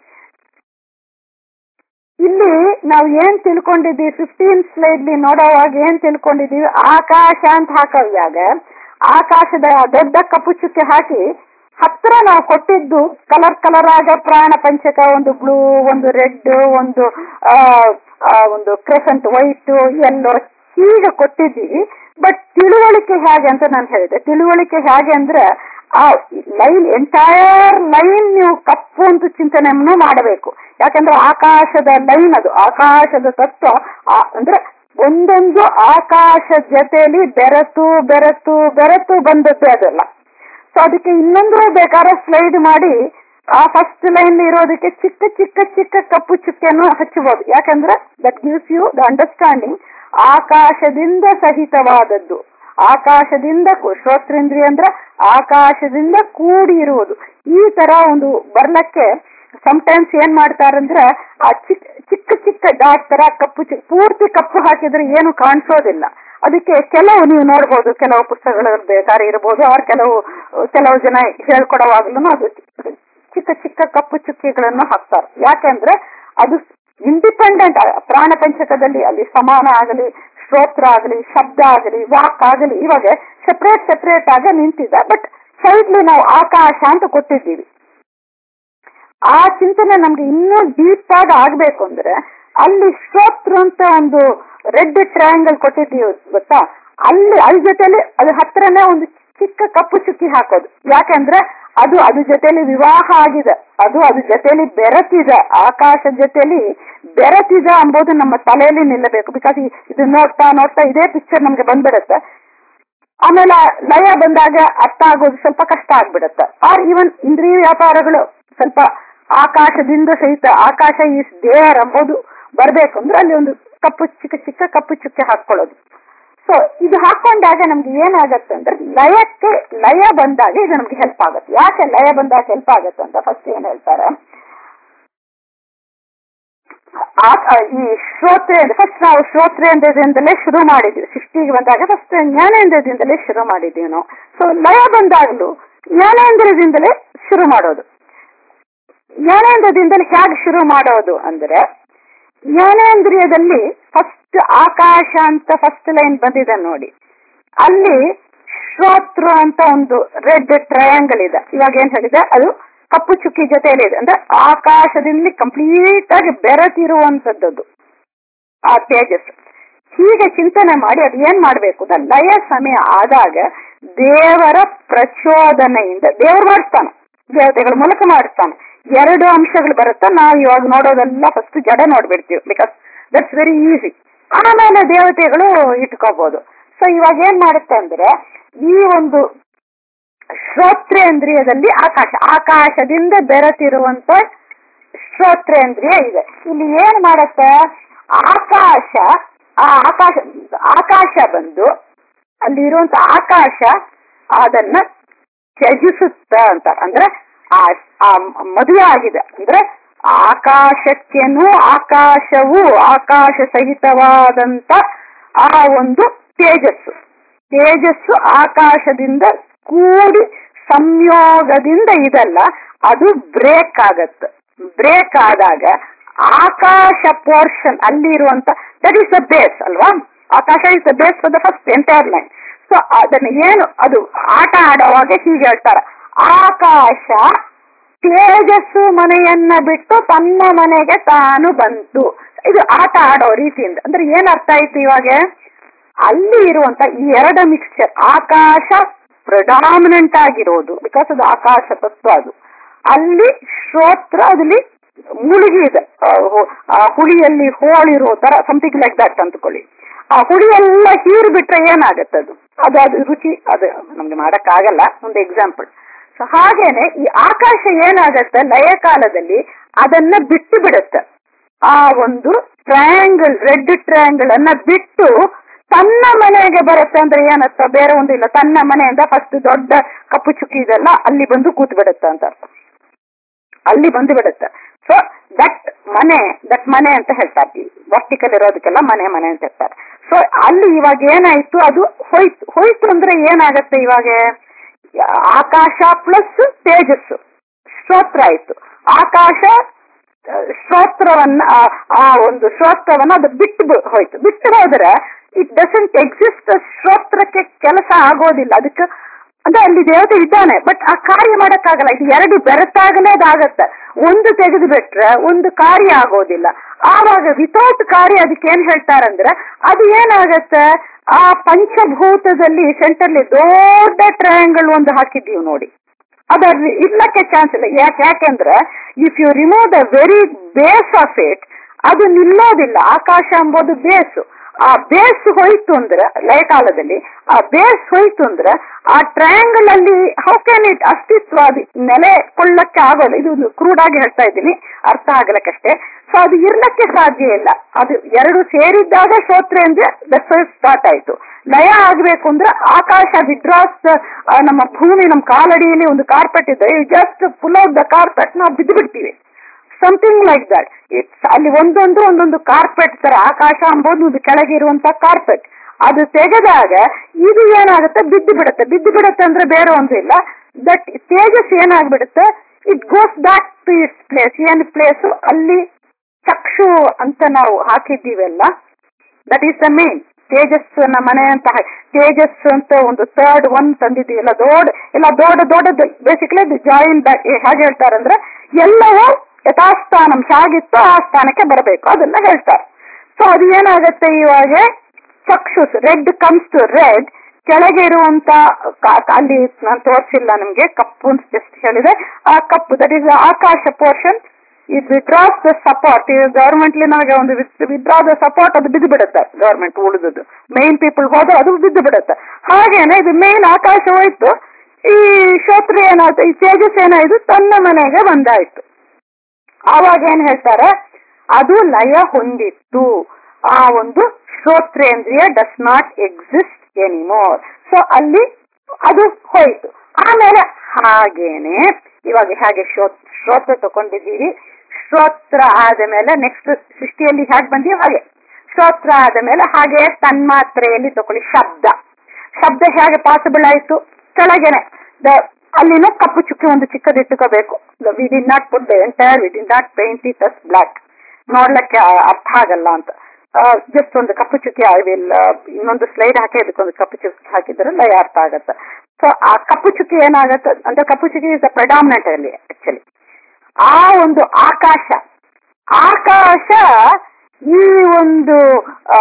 ಇಲ್ಲಿ ನಾವು ಏನ್ ತಿಳ್ಕೊಂಡಿದ್ದೀವಿ ಫಿಫ್ಟೀನ್ ಸ್ಲೈಡ್ ನೋಡೋವಾಗ ಏನ್ ತಿಳ್ಕೊಂಡಿದೀವಿ ಆಕಾಶ ಅಂತ ಹಾಕೋವಾಗ ಆಕಾಶದ ದೊಡ್ಡ ಕಪ್ಪು ಚುಕ್ಕೆ ಹಾಕಿ ಹತ್ರ ನಾವು ಕೊಟ್ಟಿದ್ದು ಕಲರ್ ಕಲರ್ ಆಗ ಪ್ರಾಣ ಪಂಚಕ ಒಂದು ಬ್ಲೂ ಒಂದು ರೆಡ್ ಒಂದು ಆ, ಆ, ಒಂದು ಕ್ರೆಸೆಂಟ್ ವೈಟ್ ಎಲ್ಲೋ ಹೀಗೆ ಕೊಟ್ಟಿದ್ದೀವಿ ಬಟ್ ತಿಳುವಳಿಕೆ ಹೇಗೆ ಅಂತ ನಾನು ಹೇಳಿದೆ ತಿಳುವಳಿಕೆ ಹೇಗೆ ಅಂದ್ರೆ ಆ ಲೈನ್ ಎಂಟೈರ್ ಲೈನ್ ನೀವು ಕಪ್ಪು ಅಂತ ಚಿಂತನೆಯನ್ನು ಮಾಡಬೇಕು ಯಾಕಂದ್ರೆ ಆಕಾಶದ ಲೈನ್ ಅದು ಆಕಾಶದ ತತ್ವ ಆ- ಅಂದ್ರೆ ಒಂದೊಂದು ಆಕಾಶ ಜೊತೆಲಿ ಬೆರೆತು ಬೆರೆತು ಬೆರೆತು ಬಂದದ್ದೇ ಅದೆಲ್ಲ ಸೊ ಅದಕ್ಕೆ ಇನ್ನೊಂದು ಬೇಕಾದ್ರೆ ಸ್ಲೈಡ್ ಮಾಡಿ ಆ ಫಸ್ಟ್ ಲೈನ್ ಇರೋದಕ್ಕೆ ಚಿಕ್ಕ ಚಿಕ್ಕ ಚಿಕ್ಕ ಕಪ್ಪು ಚುಕ್ಕೆಯನ್ನು ಹಚ್ಚಬಹುದು ಯಾಕಂದ್ರೆ that gives you the understanding ಆಕಾಶದಿಂದ ಸಹಿತವಾದದ್ದು ಆಕಾಶದಿಂದ ಕು- ಶ್ರೋತ್ರೇಂದ್ರಿಯ ಅಂದ್ರೆ ಆಕಾಶದಿಂದ ಕೂಡಿ ಇರುವುದು ಈ ತರ ಒಂದು ಬರ್ಲಕ್ಕೆ ಸಮಟೈಮ್ಸ್ ಏನ್ ಮಾಡ್ತಾರಂದ್ರೆ ಆ ಚಿಕ್ಕ ಚಿಕ್ಕ ಚಿಕ್ಕ ಡಾಟ್ ತರ ಕಪ್ಪು ಚಿಕ್ಕ ಪೂರ್ತಿ ಕಪ್ಪು ಹಾಕಿದ್ರೆ ಏನು ಕಾಣಿಸೋದಿಲ್ಲ ಅದಕ್ಕೆ ಕೆಲವು ನೀವು ನೋಡ್ಬೋದು ಕೆಲವು ಪುಸ್ತಕಗಳು ಬೇಕಾದ್ರೆ ಇರಬಹುದು ಅವ್ರ ಕೆಲವು ಕೆಲವು ಜನ ಹೇಳ್ಕೊಡುವಾಗ್ಲೂ ಅದು ಚಿಕ್ಕ ಚಿಕ್ಕ ಕಪ್ಪು ಚುಕ್ಕಿಗಳನ್ನು ಹಾಕ್ತಾರೆ ಯಾಕೆಂದ್ರೆ ಅದು ಇಂಡಿಪೆಂಡೆಂಟ್ ಪ್ರಾಣ ಪಂಚಕದಲ್ಲಿ ಅಲ್ಲಿ ಸಮಾನ ಆಗಲಿ ಶ್ರೋತ್ರ ಆಗಲಿ ಶಬ್ದ ಆಗಲಿ ವಾಕ್ ಆಗಲಿ ಇವಾಗ ಸೆಪರೇಟ್ ಸೆಪರೇಟ್ ಆಗಿ ನಿಂತಿದೆ ಬಟ್ ಸೈಡ್ಲಿ ನಾವು ಆಕಾಶ ಅಂತ ಕೊಟ್ಟಿದ್ದೀವಿ ಆ ಚಿಂತನೆ ನಮ್ಗೆ ಇನ್ನೂ ಡೀಪ್ ಆಗಿ ಆಗ್ಬೇಕು ಅಂದ್ರೆ ಅಲ್ಲಿ ಶ್ರೋತ್ರ ಅಂತ ಒಂದು ರೆಡ್ ಟ್ರಯಾಂಗಲ್ ಕೊಟ್ಟಿದ್ದೀವಿ ಗೊತ್ತಾ ಅಲ್ಲಿ ಅದ್ರ ಜೊತೆಲಿ ಅದು ಹತ್ರನೇ ಒಂದು ಚಿಕ್ಕ ಕಪ್ಪು ಚುಕ್ಕಿ ಹಾಕೋದು ಯಾಕಂದ್ರೆ ಅದು ಅದ್ರ ಜೊತೆಲಿ ವಿವಾಹ ಆಗಿದೆ ಅದು ಅದ್ರ ಜೊತೆಲಿ ಬೆರೆತಿದೆ ಆಕಾಶ ಜೊತೆಲಿ ಬೆರೆತಿದೆ ಅಂಬೋದು ನಮ್ಮ ತಲೆಯಲ್ಲಿ ನಿಲ್ಲಬೇಕು ಬಿಕಾಸ್ ಇದು ನೋಡ್ತಾ ನೋಡ್ತಾ ಇದೇ ಪಿಕ್ಚರ್ ನಮ್ಗೆ ಬಂದ್ಬಿಡುತ್ತೆ ಆಮೇಲೆ ಲಯ ಬಂದಾಗ ಅರ್ಥ ಆಗೋದು ಸ್ವಲ್ಪ ಕಷ್ಟ ಆಗ್ಬಿಡುತ್ತೆ ಆರ್ ಈವನ್ ಇಂದ್ರಿಯ ವ್ಯಾಪಾರಗಳು ಸ್ವಲ್ಪ ಆಕಾಶದಿಂದ ಸಹಿತ ಆಕಾಶ ಈಸ್ ದೇವರ್ ಎಂಬುದು ಬರ್ಬೇಕು ಅಂದ್ರೆ ಅಲ್ಲಿ ಒಂದು ಕಪ್ಪು ಚಿಕ್ಕ ಚಿಕ್ಕ ಕಪ್ಪು ಚುಕ್ಕೆ ಹಾಕೊಳ್ಳೋದು ಸೊ ಇದು ಹಾಕೊಂಡಾಗ ನಮ್ಗೆ ಏನಾಗತ್ತೆ ಅಂದ್ರೆ ಲಯಕ್ಕೆ ಲಯ ಬಂದಾಗ ಇದು ನಮ್ಗೆ ಹೆಲ್ಪ್ ಆಗುತ್ತೆ ಯಾಕೆ ಲಯ ಬಂದಾಗ ಹೆಲ್ಪ್ ಆಗುತ್ತೆ ಅಂತ ಫಸ್ಟ್ ಏನ್ ಹೇಳ್ತಾರೆ ಆ- ಈ ಶ್ರೋತ್ರೇಂದ್ರ ಫಸ್ಟ್ ನಾವು ಶ್ರೋತ್ರೇಂದ್ರದಿಂದಲೇ ಶುರು ಮಾಡಿದ್ವಿ ಸೃಷ್ಟಿಗೆ ಬಂದಾಗ ಫಸ್ಟ್ ಜ್ಞಾನೇಂದ್ರದಿಂದಲೇ ಶುರು ಮಾಡಿದ್ದೀವಿ ನಾವು ಸೊ ಲಯ ಬಂದಾಗಲೂ ಜ್ಞಾನೇಂದ್ರದಿಂದಲೇ ಶುರು ಮಾಡೋದು ಜ್ಞಾನೇಂದ್ರದಿಂದಲೇ ಹೇಗೆ ಶುರು ಮಾಡೋದು ಅಂದ್ರೆ ಜ್ಞಾನೇಂದ್ರಿಯದಲ್ಲಿ ಫಸ್ಟ್ ಆಕಾಶ ಅಂತ ಫಸ್ಟ್ ಲೈನ್ ಬಂದಿದೆ ನೋಡಿ ಅಲ್ಲಿ ಶ್ರೋತ್ರ ಅಂತ ಒಂದು ರೆಡ್ ಟ್ರಯಾಂಗಲ್ ಇದೆ ಇವಾಗ ಏನ್ ಹೇಳಿದೆ ಅದು ಕಪ್ಪು ಚುಕ್ಕಿ ಜೊತೆಯಲ್ಲಿ ಇದೆ ಅಂದ್ರೆ ಆಕಾಶದಲ್ಲಿ ಕಂಪ್ಲೀಟ್ ಆಗಿ ಬೆರೆತಿರುವಂತದ್ದು ಆ ತೇಜಸ್ ಹೀಗೆ ಚಿಂತನೆ ಮಾಡಿ ಅದು ಏನ್ ಮಾಡ್ಬೇಕು ಅಂದ್ರೆ ಲಯ ಸಮಯ ಆದಾಗ ದೇವರ ಪ್ರಚೋದನೆಯಿಂದ ದೇವರು ಮಾಡಿಸ್ತಾನೆ ದೇವತೆಗಳ ಮೂಲಕ ಮಾಡಿಸ್ತಾನೆ ಎರಡು ಅಂಶಗಳು ಬರುತ್ತಾ ನಾವು ಇವಾಗ ನೋಡೋದೆಲ್ಲ ಫಸ್ಟ್ ಜಡ ನೋಡ್ಬಿಡ್ತೀವಿ ಬಿಕಾಸ್ ದಟ್ಸ್ ವೆರಿ ಈಸಿ ಆಮೇಲೆ ದೇವತೆಗಳು ಇಟ್ಕೋಬಹುದು ಸೊ ಇವಾಗ ಏನ್ ಮಾಡುತ್ತೆ ಅಂದ್ರೆ ಈ ಒಂದು ಶ್ರೋತ್ರೇಂದ್ರಿಯದಲ್ಲಿ ಆಕಾಶ ಆಕಾಶದಿಂದ ಬೆರೆತಿರುವಂತ ಶ್ರೋತ್ರೇಂದ್ರಿಯ ಇದೆ ಇಲ್ಲಿ ಏನ್ ಮಾಡತ್ತೆ ಆಕಾಶ ಆ ಆಕಾಶ ಆಕಾಶ ಬಂದು ಅಲ್ಲಿ ಇರುವಂತ ಆಕಾಶ ಅದನ್ನ ತ್ಯಜಿಸುತ್ತ ಅಂತ ಅಂದ್ರೆ ಆ ಆ ಮದುವೆ ಆಗಿದೆ ಅಂದ್ರೆ ಆಕಾಶಕ್ಕೇನು ಆಕಾಶವು ಆಕಾಶ ಸಹಿತವಾದಂತ ಆ ಒಂದು ತೇಜಸ್ಸು ತೇಜಸ್ಸು ಆಕಾಶದಿಂದ ಕೂಡಿ ಸಂಯೋಗದಿಂದ ಇದಲ್ಲ ಅದು ಬ್ರೇಕ್ ಆಗತ್ತೆ ಬ್ರೇಕ್ ಆದಾಗ ಆಕಾಶ ಪೋರ್ಷನ್ ಅಲ್ಲಿ ಇರುವಂತ ದಟ್ ಇಸ್ ದ ಬೇಸ್ ಅಲ್ವಾ ಆಕಾಶ is the base for the first entire line so ಅದನ್ನ ಏನು ಅದು ಆಟ ಆಡುವಾಗ ಹೀಗೆ ಹೇಳ್ತಾರ ಆಕಾಶ ತೇಜಸ್ಸು ಮನೆಯನ್ನ ಬಿಟ್ಟು ತನ್ನ ಮನೆಗೆ ತಾನು ಬಂತು ಇದು ಆಟ ಆಡೋ ರೀತಿಯಿಂದ ಅಂದ್ರೆ ಏನ್ ಅರ್ಥ ಆಯ್ತು ಇವಾಗ ಅಲ್ಲಿ ಇರುವಂತ ಈ ಎರಡು ಮಿಕ್ಸ್ಚರ್ ಆಕಾಶ ಪ್ರೊಡಾಮಿನೆಂಟ್ ಆಗಿರೋದು ಬಿಕಾಸ್ ಅದು ಆಕಾಶ ತತ್ವ ಅದು ಅಲ್ಲಿ ಶ್ರೋತ್ರ ಅದಲ್ಲಿ ಮುಳುಗಿ ಇದೆ ಆ ಹು- ಆ ಹುಳಿಯಲ್ಲಿ ಹೋಳಿರೋ ತರ ಸಮಥಿಂಗ್ ಲೈಕ್ ದಟ್ ಅಂದ್ಕೊಳ್ಳಿ ಆ ಹುಳಿ ಎಲ್ಲ ಹೀರು ಬಿಟ್ರೆ ಏನಾಗತ್ತೆ ಅದು ಅದು ಅದು ರುಚಿ ಅದು ನಮ್ಗೆ ಮಾಡಕ್ ಆಗಲ್ಲ ಒಂದು ಎಕ್ಸಾಂಪಲ್ ಸೊ ಹಾಗೇನೆ ಈ ಆಕಾಶ ಏನಾಗತ್ತೆ ಲಯ ಕಾಲದಲ್ಲಿ ಅದನ್ನ ಬಿಟ್ಟು ಬಿಡುತ್ತೆ ಆ ಒಂದು ಟ್ರಯಾಂಗಲ್ ರೆಡ್ ಟ್ರಯಾಂಗಲ್ ಅನ್ನ ಬಿಟ್ಟು ತನ್ನ ಮನೆಗೆ ಬರುತ್ತೆ ಅಂದ್ರೆ ಏನತ್ತ ಬೇರೆ ಒಂದು ಇಲ್ಲ ತನ್ನ ಮನೆಯಿಂದ ಫಸ್ಟ್ ದೊಡ್ಡ ಕಪ್ಪು ಚುಕ್ಕಿ ಇದೆಲ್ಲ ಅಲ್ಲಿ ಬಂದು ಕೂತ್ ಬಿಡುತ್ತೆ ಅಂತ ಅರ್ಥ ಅಲ್ಲಿ ಬಂದು ಬಿಡುತ್ತೆ ಸೊ ದಟ್ ಮನೆ ದಟ್ ಮನೆ ಅಂತ ಹೇಳ್ತಾರೆ ವರ್ಟಿಕಲ್ ಇರೋದಕ್ಕೆಲ್ಲ ಮನೆ ಮನೆ ಅಂತ ಹೇಳ್ತಾರೆ ಸೊ ಅಲ್ಲಿ ಇವಾಗ ಏನಾಯ್ತು ಅದು ಹೋಯ್ತು ಹೋಯ್ತು ಅಂದ್ರೆ ಏನಾಗತ್ತೆ ಇವಾಗ ಆಕಾಶ ಪ್ಲಸ್ ತೇಜಸ್ಸು ಶ್ರೋತ್ರ ಆಯ್ತು ಆಕಾಶ ಆ, ಶ್ರೋತ್ರವನ್ನ ಆ- ಆ ಒಂದು ಶ್ರೋತ್ರವನ್ನ ಅದು ಬಿಟ್ಟು ಬಿ- ಹೋಯ್ತು ಬಿಟ್ಟು ಹೋದ್ರೆ ಇಟ್ ಡಸಂಟ್ ಎಕ್ಸಿಸ್ಟ್ ಶ್ರೋತ್ರಕ್ಕೆ ಕೆಲಸ ಆಗೋದಿಲ್ಲ ಅದಕ್ಕೆ ಅಂದ್ರೆ ಅಲ್ಲಿ ದೇವತೆ ಇದ್ದಾನೆ ಬಟ್ ಆ ಕಾರ್ಯ ಮಾಡಕ್ಕಾಗಲ್ಲ ಇದು ಎರಡು ಬೆರೆತಾಗಲೇ ಅದಾಗತ್ತೆ ಒಂದು ತೆಗೆದು ಬಿಟ್ರೆ ಒಂದು ಕಾರ್ಯ ಆಗೋದಿಲ್ಲ ಆವಾಗ ವಿತೌಟ್ ಕಾರ್ಯ ಅದಕ್ಕೆ ಏನ್ ಹೇಳ್ತಾರಂದ್ರೆ ಅದು ಏನಾಗತ್ತೆ ಆ ಪಂಚಭೂತದಲ್ಲಿ ಸೆಂಟರ್ಲಿ ದೊಡ್ಡ ಟ್ರಯಾಂಗಲ್ ಒಂದು ಹಾಕಿದ್ದೀವಿ ನೋಡಿ ಅದ್ರಲ್ಲಿ ಇರ್ಲಕ್ಕೆ ಚಾನ್ಸ್ ಇಲ್ಲ ಯಾಕೆ ಯಾಕೆಂದ್ರೆ if you remove the very base of it ಅದು ನಿಲ್ಲೋದಿಲ್ಲ ಆಕಾಶ ಎಂಬುದು ಬೇಸು ಆ ಬೇಸ್ ಹೋಯ್ತು ಅಂದ್ರೆ ಲಯಕಾಲದಲ್ಲಿ ಆ ಬೇಸ್ ಹೋಯ್ತು ಅಂದ್ರೆ ಆ ಟ್ರಯಾಂಗಲ್ ಅಲ್ಲಿ ಹೌ ಕ್ಯಾನ್ ಇಟ್ ಅಸ್ತಿತ್ವ ಅದು ನೆಲೆ ಕೊಳ್ಳಕ್ಕೆ ಆಗೋಲ್ಲ ಇದು ಕ್ರೂಡ್ ಆಗಿ ಹೇಳ್ತಾ ಇದ್ದೀನಿ ಅರ್ಥ ಆಗ್ಲಕ್ಕಷ್ಟೇ ಸೊ ಅದು ಇರ್ಲಕ್ಕೆ ಸಾಧ್ಯ ಇಲ್ಲ ಅದು ಎರಡು ಸೇರಿದ್ದಾಗ ಶ್ರೋತ್ರೇಂದ್ರ ದಟ್ಸ್ ಸ್ಟಾರ್ಟ್ ಆಯ್ತು ಲಯ ಆಗ್ಬೇಕು ಅಂದ್ರೆ ಆಕಾಶ ವಿಡ್ರಾಸ್ ನಮ್ಮ ಭೂಮಿ ನಮ್ಮ ಕಾಲಡಿಯಲ್ಲಿ ಒಂದು ಕಾರ್ಪೆಟ್ ಇದೆ just pull out the carpet ನಾವು ಬಿದ್ದು ಬಿಡ್ತೀವಿ ಸಮಥಿಂಗ್ ಲೈಕ್ ದಟ್ ಇಟ್ಸ್ ಅಲ್ಲಿ ಒಂದೊಂದು ಒಂದೊಂದು ಕಾರ್ಪೆಟ್ ತರ ಆಕಾಶ ಅಂಬೋದು ಒಂದು ಕೆಳಗೆ ಇರುವಂತ ಕಾರ್ಪೆಟ್ ಅದು ತೆಗೆದಾಗ ಇದು ಏನಾಗುತ್ತೆ ಬಿದ್ದು ಬಿಡುತ್ತೆ ಬಿದ್ದು ಬಿಡುತ್ತೆ ಅಂದ್ರೆ ಬೇರೆ ಒಂದು ಇಲ್ಲ ದಟ್ ತೇಜಸ್ ಏನಾಗ್ಬಿಡುತ್ತೆ it goes back to its place ಏನ್ ಪ್ಲೇಸ್ ಅಲ್ಲಿ ಚಕ್ಷು ಅಂತ ನಾವು ಹಾಕಿದ್ದೀವೆಲ್ಲ ದಟ್ ಈಸ್ ದ ಮೇನ್ ತೇಜಸ್ಸನ್ನ ಮನೆ ಅಂತ ಹಾಕಿ- ತೇಜಸ್ ಅಂತ ಒಂದು ಥರ್ಡ್ ಒನ್ ತಂದಿದ್ದೀವಲ್ಲ ದೊಡ್ಡ ಎಲ್ಲ ದೊಡ್ಡ ದೊಡ್ಡದು ಬೇಸಿಕಲಿ ಜಾಯಿನ್ ಬ್ಯಾಕ್ ಹೇಗೆ ಹೇಳ್ತಾರಂದ್ರೆ ಎಲ್ಲವೂ ಯಥಾಸ್ಥಾನಂ ಹೇಗಿತ್ತು ಆ ಸ್ಥಾನಕ್ಕೆ ಬರಬೇಕು ಅದನ್ನ ಹೇಳ್ತಾರೆ ಸೊ ಅದು ಏನಾಗತ್ತೆ ಇವಾಗ ಚಕ್ಷುಸ್ ರೆಡ್ ಕಮ್ಸ್ ಟು ರೆಡ್ ಕೆಳಗೆ ಇರುವಂತ ಕ- ಅಲ್ಲಿ ನಾನು ತೋರಿಸಿಲ್ಲ ನಿಮ್ಗೆ ಕಪ್ಪು ಅಂತ ಜಸ್ಟ್ ಹೇಳಿದೆ ಆ ಕಪ್ಪು ದಟ್ ಈಸ್ ಆಕಾಶ ಪೋರ್ಷನ್ ಇದು ವಿಡ್ರಾಸ್ ದ ಸಪೋರ್ಟ್ ಗವರ್ಮೆಂಟ್ಲಿ ನಮಗೆ ಒಂದು ವಿಡ್ರಾ ದ ಸಪೋರ್ಟ್ ಅದು ಬಿದ್ದು ಬಿಡುತ್ತೆ ಗವರ್ಮೆಂಟ್ ಉಳಿದದ್ದು ಮೇನ್ ಪೀಪಲ್ ಹೋದ್ರೆ ಅದು ಬಿದ್ದು ಬಿಡುತ್ತೆ ಹಾಗೇನೆ ಇದು ಮೇನ್ ಆಕಾಶ ಹೋಯ್ತು ಈ ಶ್ರೋತ್ರ ಏನಾಯ್ತು ಈ ತೇಜಸ್ ಏನಾಯ್ತು ತನ್ನ ಮನೆಗೆ ಬಂದಾಯ್ತು ಆವಾಗ ಏನ್ ಹೇಳ್ತಾರೆ ಅದು ಲಯ ಹೊಂದಿತ್ತು ಆ ಒಂದು ಶ್ರೋತ್ರೇಂದ್ರಿಯ does not exist anymore so ಅಲ್ಲಿ ಅದು ಹೋಯ್ತು ಆಮೇಲೆ ಹಾಗೇನೆ ಇವಾಗ ಹಾಗೆ ಶ್ರೋ ಶ್ರೋತ್ರ ತಗೊಂಡಿದ್ದೀವಿ ಶ್ರೋತ್ರ ಆದ ಮೇಲೆ ನೆಕ್ಸ್ಟ್ ಸೃಷ್ಟಿಯಲ್ಲಿ ಹೇಗೆ ಬಂದೀವಿ ಹಾಗೆ ಶ್ರೋತ್ರ ಆದ ಮೇಲೆ ಹಾಗೆ ತನ್ಮಾತ್ರೆಯಲ್ಲಿ ತಕೊಳ್ಳಿ ಶಬ್ದ ಶಬ್ದ ಹೇಗೆ ಪಾಸಿಬಲ್ ಆಯ್ತು ಕೆಳಗೆನೆ ದ ಅಲ್ಲಿನೂ ಕಪ್ಪು ಚುಕ್ಕಿ ಒಂದು ಚಿಕ್ಕದು ಇಟ್ಟುಕೋಬೇಕು we did not put the entire we did not paint it as black ನೋಡ್ಲಿಕ್ಕೆ ಆ- ಅರ್ಥ ಆಗಲ್ಲ ಅಂತ ಜಸ್ಟ್ ಒಂದು ಕಪ್ಪು ಚುಕ್ಕಿ ಐ ವಿಲ್ ಇನ್ನೊಂದು ಸ್ಲೈಡ್ ಹಾಕಿ ಅದಕ್ಕೊಂದು ಕಪ್ಪು ಚುಕ್ಕಿ ಹಾಕಿದ್ರೆ ಲಯ ಅರ್ಥ ಆಗತ್ತೆ ಸೊ ಆ ಕಪ್ಪು ಚುಕ್ಕಿ ಏನಾಗತ್ತೆ ಅಂದ್ರೆ ಕಪ್ಪು ಚುಕ್ಕಿ ಇಸ್ ಪ್ರೆಡಾಮಿನೆಂಟ್ ಅಲ್ಲಿ ಆಕ್ಚುಲಿ ಆ ಒಂದು ಆಕಾಶ ಆಕಾಶ ಈ ಒಂದು ಆ,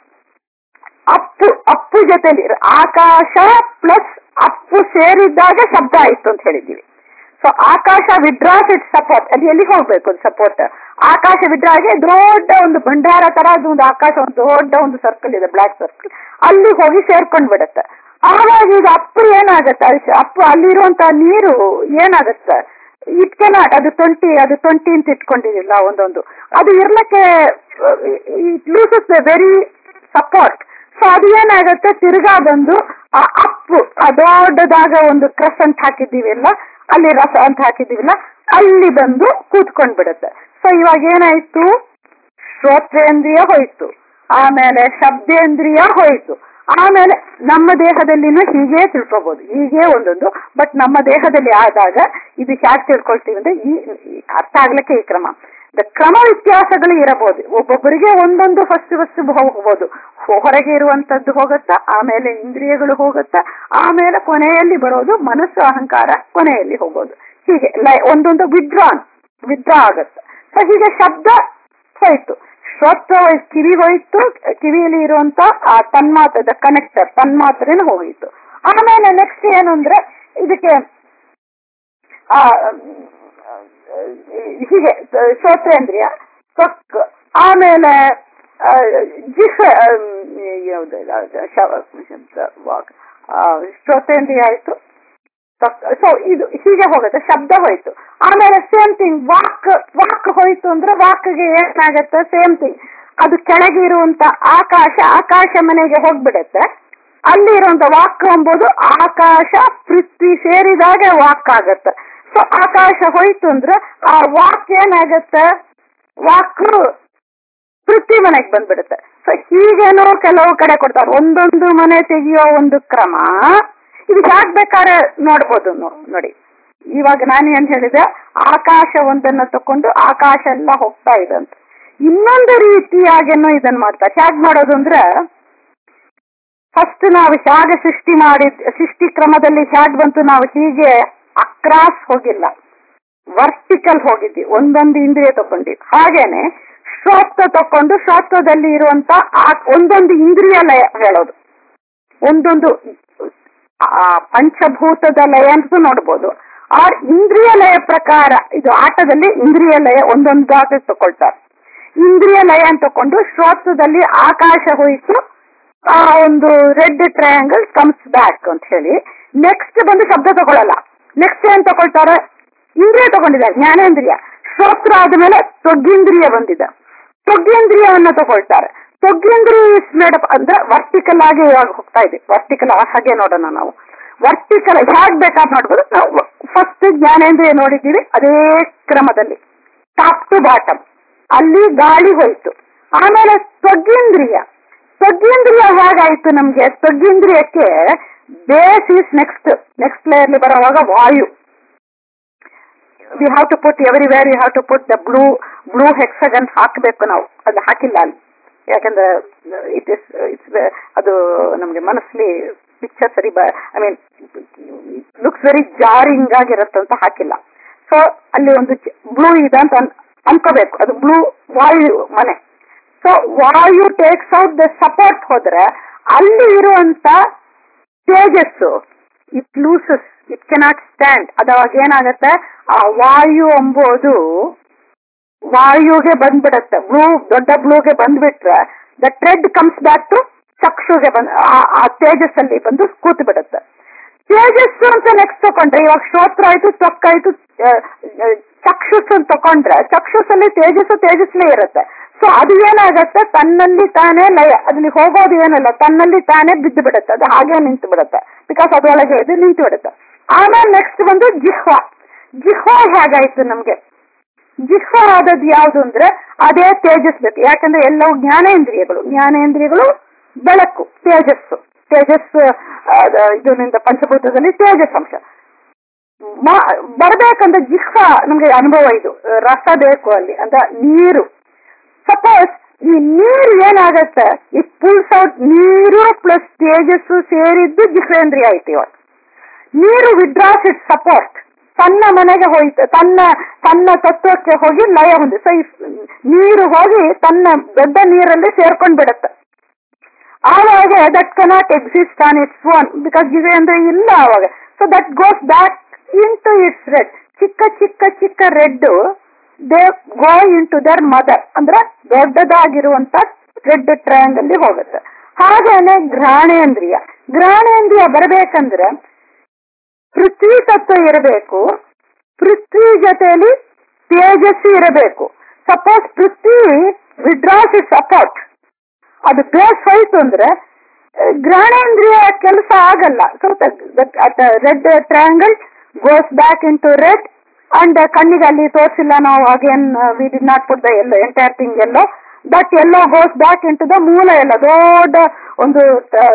ಅಪ್ಪು ಅಪ್ಪು ಜೊತೆಲಿ ಆಕಾಶ ಪ್ಲಸ್ ಅಪ್ಪು ಸೇರಿದ್ದಾಗ ಶಬ್ದ ಆಯ್ತು ಅಂತ ಹೇಳಿದ್ದೀವಿ ಸೊ ಆಕಾಶ ವಿಡ್ರಾಸ್ ಇಟ್ ಸಪೋರ್ಟ್ ಅದು ಎಲ್ಲಿ ಹೋಗ್ಬೇಕು ಅದು ಸಪೋರ್ಟ್ ಆಕಾಶ ವಿಡ್ರಾಗೆ ದೊಡ್ಡ ಒಂದು ಭಂಡಾರ ತರ ಅದು ಒಂದು ಆಕಾಶ ಒಂದು ದೊಡ್ಡ ಒಂದು ಸರ್ಕಲ್ ಇದೆ ಬ್ಲಾಕ್ ಸರ್ಕಲ್ ಅಲ್ಲಿ ಹೋಗಿ ಸೇರ್ಕೊಂಡ್ ಬಿಡುತ್ತೆ ಆವಾಗ ಇದು ಅಪ್ಪು ಏನಾಗತ್ತೆ ಅದು ಶ- ಅಪ್ಪು ಅಲ್ಲಿರುವಂತ ನೀರು ಏನಾಗತ್ತೆ ಇಟ್ ಕೆನಾಟ್ ಅದು ಟ್ವೆಂಟಿ ಅದು ಟ್ವೆಂಟಿ ಅಂತ ಇಟ್ಕೊಂಡಿದಿಲ್ಲ ಒಂದೊಂದು ಅದು ಇರ್ಲಕ್ಕೆ it loses very support so ಅದು ಏನಾಗುತ್ತೆ ತಿರ್ಗಾ ಬಂದು ಆ ಅಪ್ಪು ಆ ದೊಡ್ಡದಾಗ ಒಂದು ಕ್ರಸ್ ಅಂತ ಹಾಕಿದ್ದೀವಿಲ್ಲ ಅಲ್ಲಿ ರಸ ಅಂತ ಹಾಕಿದ್ದೀವಿಲ್ಲ ಅಲ್ಲಿ ಬಂದು ಕೂತ್ಕೊಂಡ್ ಬಿಡುತ್ತೆ ಸೊ ಇವಾಗ ಏನಾಯ್ತು ಶ್ರೋತ್ರೇಂದ್ರಿಯ ಹೋಯ್ತು ಆಮೇಲೆ ಶಬ್ದೇಂದ್ರಿಯ ಹೋಯ್ತು ಆಮೇಲೆ ನಮ್ಮ ದೇಹದಲ್ಲಿನೂ ಹೀಗೆ ತಿಳ್ಕೊಬಹುದು ಹೀಗೆ ಒಂದೊಂದು ಬಟ್ ನಮ್ಮ ದೇಹದಲ್ಲಿ ಆದಾಗ ಇದು ಹ್ಯಾಕ್ ತಿಳ್ಕೊಳ್ತೀವಿ ಅಂದ್ರೆ ಈ ಈ ಅರ್ಥ ಆಗ್ಲಿಕ್ಕೆ ಈ ಕ್ರಮ ದ ಕ್ರಮ ವ್ಯತ್ಯಾಸಗಳು ಇರಬಹುದು ಒಬ್ಬೊಬ್ಬರಿಗೆ ಒಂದೊಂದು ಫಸ್ಟ್ ಫಸ್ಟ್ ಹೋಗಬಹುದು ಹೊರಗೆ ಇರುವಂತದ್ದು ಹೋಗುತ್ತಾ ಆಮೇಲೆ ಇಂದ್ರಿಯಗಳು ಹೋಗುತ್ತಾ ಆಮೇಲೆ ಕೊನೆಯಲ್ಲಿ ಬರೋದು ಮನಸ್ಸು ಅಹಂಕಾರ ಕೊನೆಯಲ್ಲಿ ಹೋಗೋದು ಹೀಗೆ ಲೈ- ಒಂದೊಂದು ವಿಡ್ರಾನ್ ವಿಡ್ರಾ ಆಗತ್ತೆ ಸೊ ಹೀಗೆ ಶಬ್ದ ಹೋಯ್ತು ಶ್ರೋತ್ರ ಹೋಯ್ತು ಕಿವಿ ಹೋಯ್ತು ಕಿವಿಯಲ್ಲಿ ಇರುವಂತ ಆ ತನ್ಮಾತ್ರದ ಕನೆಕ್ಟರ್ ತನ್ಮಾತ್ರೆನೂ ಹೋಗಿತ್ತು ಆಮೇಲೆ ನೆಕ್ಸ್ಟ್ ಏನು ಅಂದ್ರೆ ಇದಕ್ಕೆ ಆ ಹೀಗೆ ಶ್ರೋತ್ರೇಂದ್ರಿಯ ತ್ವಕ್ ಆಮೇಲೆ ಜಿಹ್ ಯಾವುದು ಶಬ್ದ ವಾಕ್ ಶ್ರೋತೇಂದ್ರಿಯ ಆಯ್ತು ಸೊ ಇದು ಹೀಗೆ ಹೋಗುತ್ತೆ ಶಬ್ದ ಹೋಯ್ತು ಆಮೇಲೆ ಸೇಮ್ ಥಿಂಗ್ ವಾಕ್ ವಾಕ್ ಹೋಯ್ತು ಅಂದ್ರೆ ವಾಕ್ಗೆ ಏನಾಗತ್ತೆ ಸೇಮ್ ಥಿಂಗ್ ಅದು ಕೆಳಗೆ ಇರುವಂತ ಆಕಾಶ ಆಕಾಶ ಮನೆಗೆ ಹೋಗ್ಬಿಡುತ್ತೆ ಅಲ್ಲಿ ಇರುವಂತ ವಾಕ್ ಎಂಬುದು ಆಕಾಶ ಪೃಥ್ವಿ ಸೇರಿದಾಗ ವಾಕ್ ಆಗತ್ತೆ ಸೊ ಆಕಾಶ ಹೋಯ್ತು ಅಂದ್ರೆ ಆ ವಾಕ್ ಏನಾಗತ್ತೆ ವಾಕ್ ಪೃಥ್ವಿ ಮನೆಗೆ ಬಂದ್ಬಿಡುತ್ತೆ ಸೊ ಹೀಗೇನೋ ಕೆಲವು ಕಡೆ ಕೊಡ್ತಾರೆ ಒಂದೊಂದು ಮನೆ ತೆಗೆಯೋ ಒಂದು ಕ್ರಮ ಇದು ಯಾಕೆ ಬೇಕಾದ್ರೆ ನೋಡ್ಬೋದು ನೋ- ನೋಡಿ ಇವಾಗ ನಾನು ಏನ್ ಹೇಳಿದೆ ಆಕಾಶ ಒಂದನ್ನ ತಕೊಂಡು ಆಕಾಶ ಎಲ್ಲ ಹೋಗ್ತಾ ಇದೆ ಅಂತ ಇನ್ನೊಂದು ರೀತಿಯಾಗೇನೋ ಇದನ್ನ ಮಾಡ್ತಾರೆ ಹೇಗ್ ಮಾಡೋದು ಅಂದ್ರೆ ಫಸ್ಟ್ ನಾವು ಹೇಗೆ ಸೃಷ್ಟಿ ಮಾಡಿದ್ ಸೃಷ್ಟಿ ಕ್ರಮದಲ್ಲಿ ಹೇಗ್ ಬಂತು ನಾವು ಹೀಗೆ ಅಕ್ರಾಸ್ ಹೋಗಿಲ್ಲ ವರ್ಟಿಕಲ್ ಹೋಗಿದ್ವಿ ಒಂದೊಂದು ಇಂದ್ರಿಯ ತಗೊಂಡ್ವಿ ಹಾಗೇನೆ ಶ್ರೋತ್ರ ತಕೊಂಡು ಶ್ರೋತ್ರದಲ್ಲಿ ಇರುವಂತ ಆ ಒಂದೊಂದು ಇಂದ್ರಿಯ ಲಯ ಹೇಳೋದು ಒಂದೊಂದು ಆ ಪಂಚಭೂತದ ಲಯ ಅಂತ ನೋಡ್ಬೋದು ಆ ಇಂದ್ರಿಯ ಲಯ ಪ್ರಕಾರ ಇದು ಆಟದಲ್ಲಿ ಇಂದ್ರಿಯ ಲಯ ಒಂದೊಂದಾಗಿ ತಗೊಳ್ತಾರೆ ಇಂದ್ರಿಯ ಲಯ ಅಂತ ತಕೊಂಡು ಶ್ರೋತ್ರದಲ್ಲಿ ಆಕಾಶ ಹೋಯಿತು ಆ ಒಂದು ರೆಡ್ ಟ್ರಯಾಂಗಲ್ ಕಮ್ಸ್ ಬ್ಯಾಕ್ ಅಂತ ಹೇಳಿ ನೆಕ್ಸ್ಟ್ ಬಂದು ಶಬ್ದ ತಗೊಳ್ಳಲ್ಲ ನೆಕ್ಸ್ಟ್ ಏನ್ ತಗೊಳ್ತಾರೆ ಇಂದ್ರಿಯ ತಗೊಂಡಿದ್ದಾರೆ ಜ್ಞಾನೇಂದ್ರಿಯ ಶ್ರೋತ್ರ ಆದ್ಮೇಲೆ ತೊಗ್ಗೇಂದ್ರಿಯ ಬಂದಿದೆ ತೊಗ್ಗೇಂದ್ರಿಯವನ್ನ ತಗೊಳ್ತಾರೆ ತೊಗ್ಗೇಂದ್ರಿಯ ಇಸ್ ಮೇಡಪ್ ಅಂದ್ರೆ ವರ್ಟಿಕಲ್ ಆಗಿ ಇವಾಗ ಹೋಗ್ತಾ ಇದೆ ವರ್ಟಿಕಲ್ ಹಾಗೆ ನೋಡೋಣ ನಾವು ವರ್ಟಿಕಲ್ ಹೇಗ್ ಬೇಕಾದ್ ನೋಡ್ಬೋದು ನಾವು ಫಸ್ಟ್ ಜ್ಞಾನೇಂದ್ರಿಯ ನೋಡಿದ್ದೀವಿ ಅದೇ ಕ್ರಮದಲ್ಲಿ ಟಾಪ್ ಟು ಬಾಟಮ್ ಅಲ್ಲಿ ಗಾಳಿ ಹೋಯ್ತು ಆಮೇಲೆ ತೊಗ್ಗೇಂದ್ರಿಯ ತೊಗ್ಗೇಂದ್ರಿಯ ಹೇಗಾಯ್ತು ನಮ್ಗೆ ತೊಗ್ಗೇಂದ್ರಿಯಕ್ಕೆ ಬೇಸ್ ಈಸ್ ನೆಕ್ಸ್ಟ್ ನೆಕ್ಸ್ಟ್ ಲೇಯರ್ಲಿ ಬರುವಾಗ ವಾಯು we have to put everywhere you have to put the blue blue hexagon ಹಾಕಬೇಕು ನಾವು ಅದು ಹಾಕಿಲ್ಲ ಅಲ್ಲಿ ಯಾಕಂದ್ರೆ ಇಟ್ ಇಸ್ ಇಟ್ಸ್ ಅದು ನಮಗೆ ಮನಸ್ಸಲ್ಲಿ ಪಿಕ್ಚರ್ ಸರಿ I mean looks very jarring ಆಗಿರುತ್ತಂತ ಹಾಕಿಲ್ಲ ಸೊ ಅಲ್ಲಿ ಒಂದು ಬ್ಲೂ ಇದೆ ಅಂತ ಅನ್- ಅನ್ಕೋಬೇಕು ಅದು ಬ್ಲೂ ವಾಯು ಮನೆ so vayu takes out the support ಹೋದ್ರೆ ಅಲ್ಲಿ ಇರುವಂತ ತೇಜಸ್ಸು it loses it cannot stand ಅದಾಗ ಏನಾಗತ್ತೆ ಆ ವಾಯು ಎಂಬುದು ವಾಯುಗೆ ಬಂದ್ಬಿಡತ್ತೆ ಬ್ಲೂ ದೊಡ್ಡ ಬ್ಲೂಗೆ ಬಂದ್ಬಿಟ್ರೆ the red comes back to ಚಕ್ಷುಗೆ ಬಂದ್ ಆ- ಆ ತೇಜಸ್ಸಲ್ಲಿ ಬಂದು ಕೂತು ಬಿಡುತ್ತೆ ತೇಜಸ್ಸು ಅಂತ ನೆಕ್ಸ್ಟ್ ತಕೊಂಡ್ರೆ ಇವಾಗ ಶ್ರೋತ್ರ ಆಯ್ತು ತ್ವಕ್ಕಾಯ್ತು ಚಕ್ಷುಸ್ ಅಂತ ತಕೊಂಡ್ರೆ ಚಕ್ಷುಸಲ್ಲಿ ತೇಜಸ್ಸು ತೇಜಸ್ಸಲ್ಲೇ ಇರುತ್ತೆ ಸೊ ಅದು ಏನಾಗತ್ತೆ ತನ್ನಲ್ಲಿ ತಾನೇ ಲಯ ಅದ್ರಲ್ಲಿ ಹೋಗೋದು ಏನಲ್ಲ ತನ್ನಲ್ಲಿ ತಾನೇ ಬಿದ್ದು ಬಿಡುತ್ತೆ ಅದು ಹಾಗೆ ನಿಂತು ಬಿಡುತ್ತೆ ಬಿಕಾಸ್ ಅದರೊಳಗೆ ಇದು ನಿಂತು ಬಿಡುತ್ತೆ ಆಮೇಲೆ ನೆಕ್ಸ್ಟ್ ಬಂದು ಜಿಹ್ವಾ ಜಿಹ್ವಾ ಹೇಗಾಯ್ತು ನಮ್ಗೆ ಜಿಹ್ವ ಆದದ್ದು ಯಾವುದು ಅಂದ್ರೆ ಅದೇ ತೇಜಸ್ ಬೇಕು ಯಾಕಂದ್ರೆ ಎಲ್ಲವೂ ಜ್ಞಾನೇಂದ್ರಿಯಗಳು ಜ್ಞಾನೇಂದ್ರಿಯಗಳು ಬೆಳಕು ತೇಜಸ್ಸು ತೇಜಸ್ ಇದರಿಂದ ಪಂಚಭೂತದಲ್ಲಿ ತೇಜಸ್ ಅಂಶ ಮ- ಬರ್ಬೇಕಂದ್ರೆ ಜಿಹ್ವ ನಮ್ಗೆ ಅನುಭವ ಇದು ರಸ ಬೇಕು ಅಲ್ಲಿ ಅಂದ್ರೆ ನೀರು ಸಪೋಸ್ ಈ ನೀರು ಏನಾಗತ್ತೆ ಈ ಪುಲ್ಸ್ ಔಟ್ ನೀರು ಪ್ಲಸ್ ತೇಜಸ್ಸು ಸೇರಿದ್ದು ಜಿಹ್ವೇಂದ್ರಿಯ ಆಯ್ತು ಇವಾಗ ನೀರು ವಿಡ್ರಾಸ್ ಇಟ್ ಸಪೋರ್ಟ್ ತನ್ನ ಮನೆಗೆ ಹೋಯ್ತು ತನ್ನ ತನ್ನ ತತ್ವಕ್ಕೆ ಹೋಗಿ ಲಯ ಹೊಂದಿ ಸೊ ನೀರು ಹೋಗಿ ತನ್ನ ದೊಡ್ಡ ನೀರಲ್ಲಿ ಸೇರ್ಕೊಂಡ್ ಬಿಡುತ್ತೆ ಆವಾಗ that cannot exist on its own because ಜಿವೇಂದ್ರ ಇಲ್ಲ ಆವಾಗ so that goes back into its red ಚಿಕ್ಕ ಚಿಕ್ಕ ಚಿಕ್ಕ red they go into their mother ಅಂದ್ರೆ ದೊಡ್ಡದಾಗಿರುವಂತ ರೆಡ್ ಟ್ರಯಾಂಗಲ್ ಹೋಗುತ್ತೆ ಹಾಗೇನೆ ಘ್ರಾಣೇಂದ್ರಿಯ ಘ್ರಾಣೇಂದ್ರಿಯ ಬರಬೇಕಂದ್ರೆ ಪೃಥ್ವಿ ತತ್ವ ಇರಬೇಕು ಪೃಥ್ವಿ ಜೊತೆಯಲ್ಲಿ ತೇಜಸ್ಸು ಇರಬೇಕು suppose Prithvi withdraws it support ಅದು ಬೇಸ್ ಹೋಯ್ತು ಅಂದ್ರೆ ಆ, ಘ್ರಾಣೇಂದ್ರಿಯ ಕೆಲಸ ಆಗಲ್ಲ so red triangle goes back into red and ಕಣ್ಣಿಗೆ ಅಲ್ಲಿ ತೋರಿಸಿಲ್ಲ ನಾವು again we did not put the yellow entire thing yellow but yellow goes back into the ಮೂಲ ಎಲ್ಲ ದೊಡ್ಡ ಒಂದು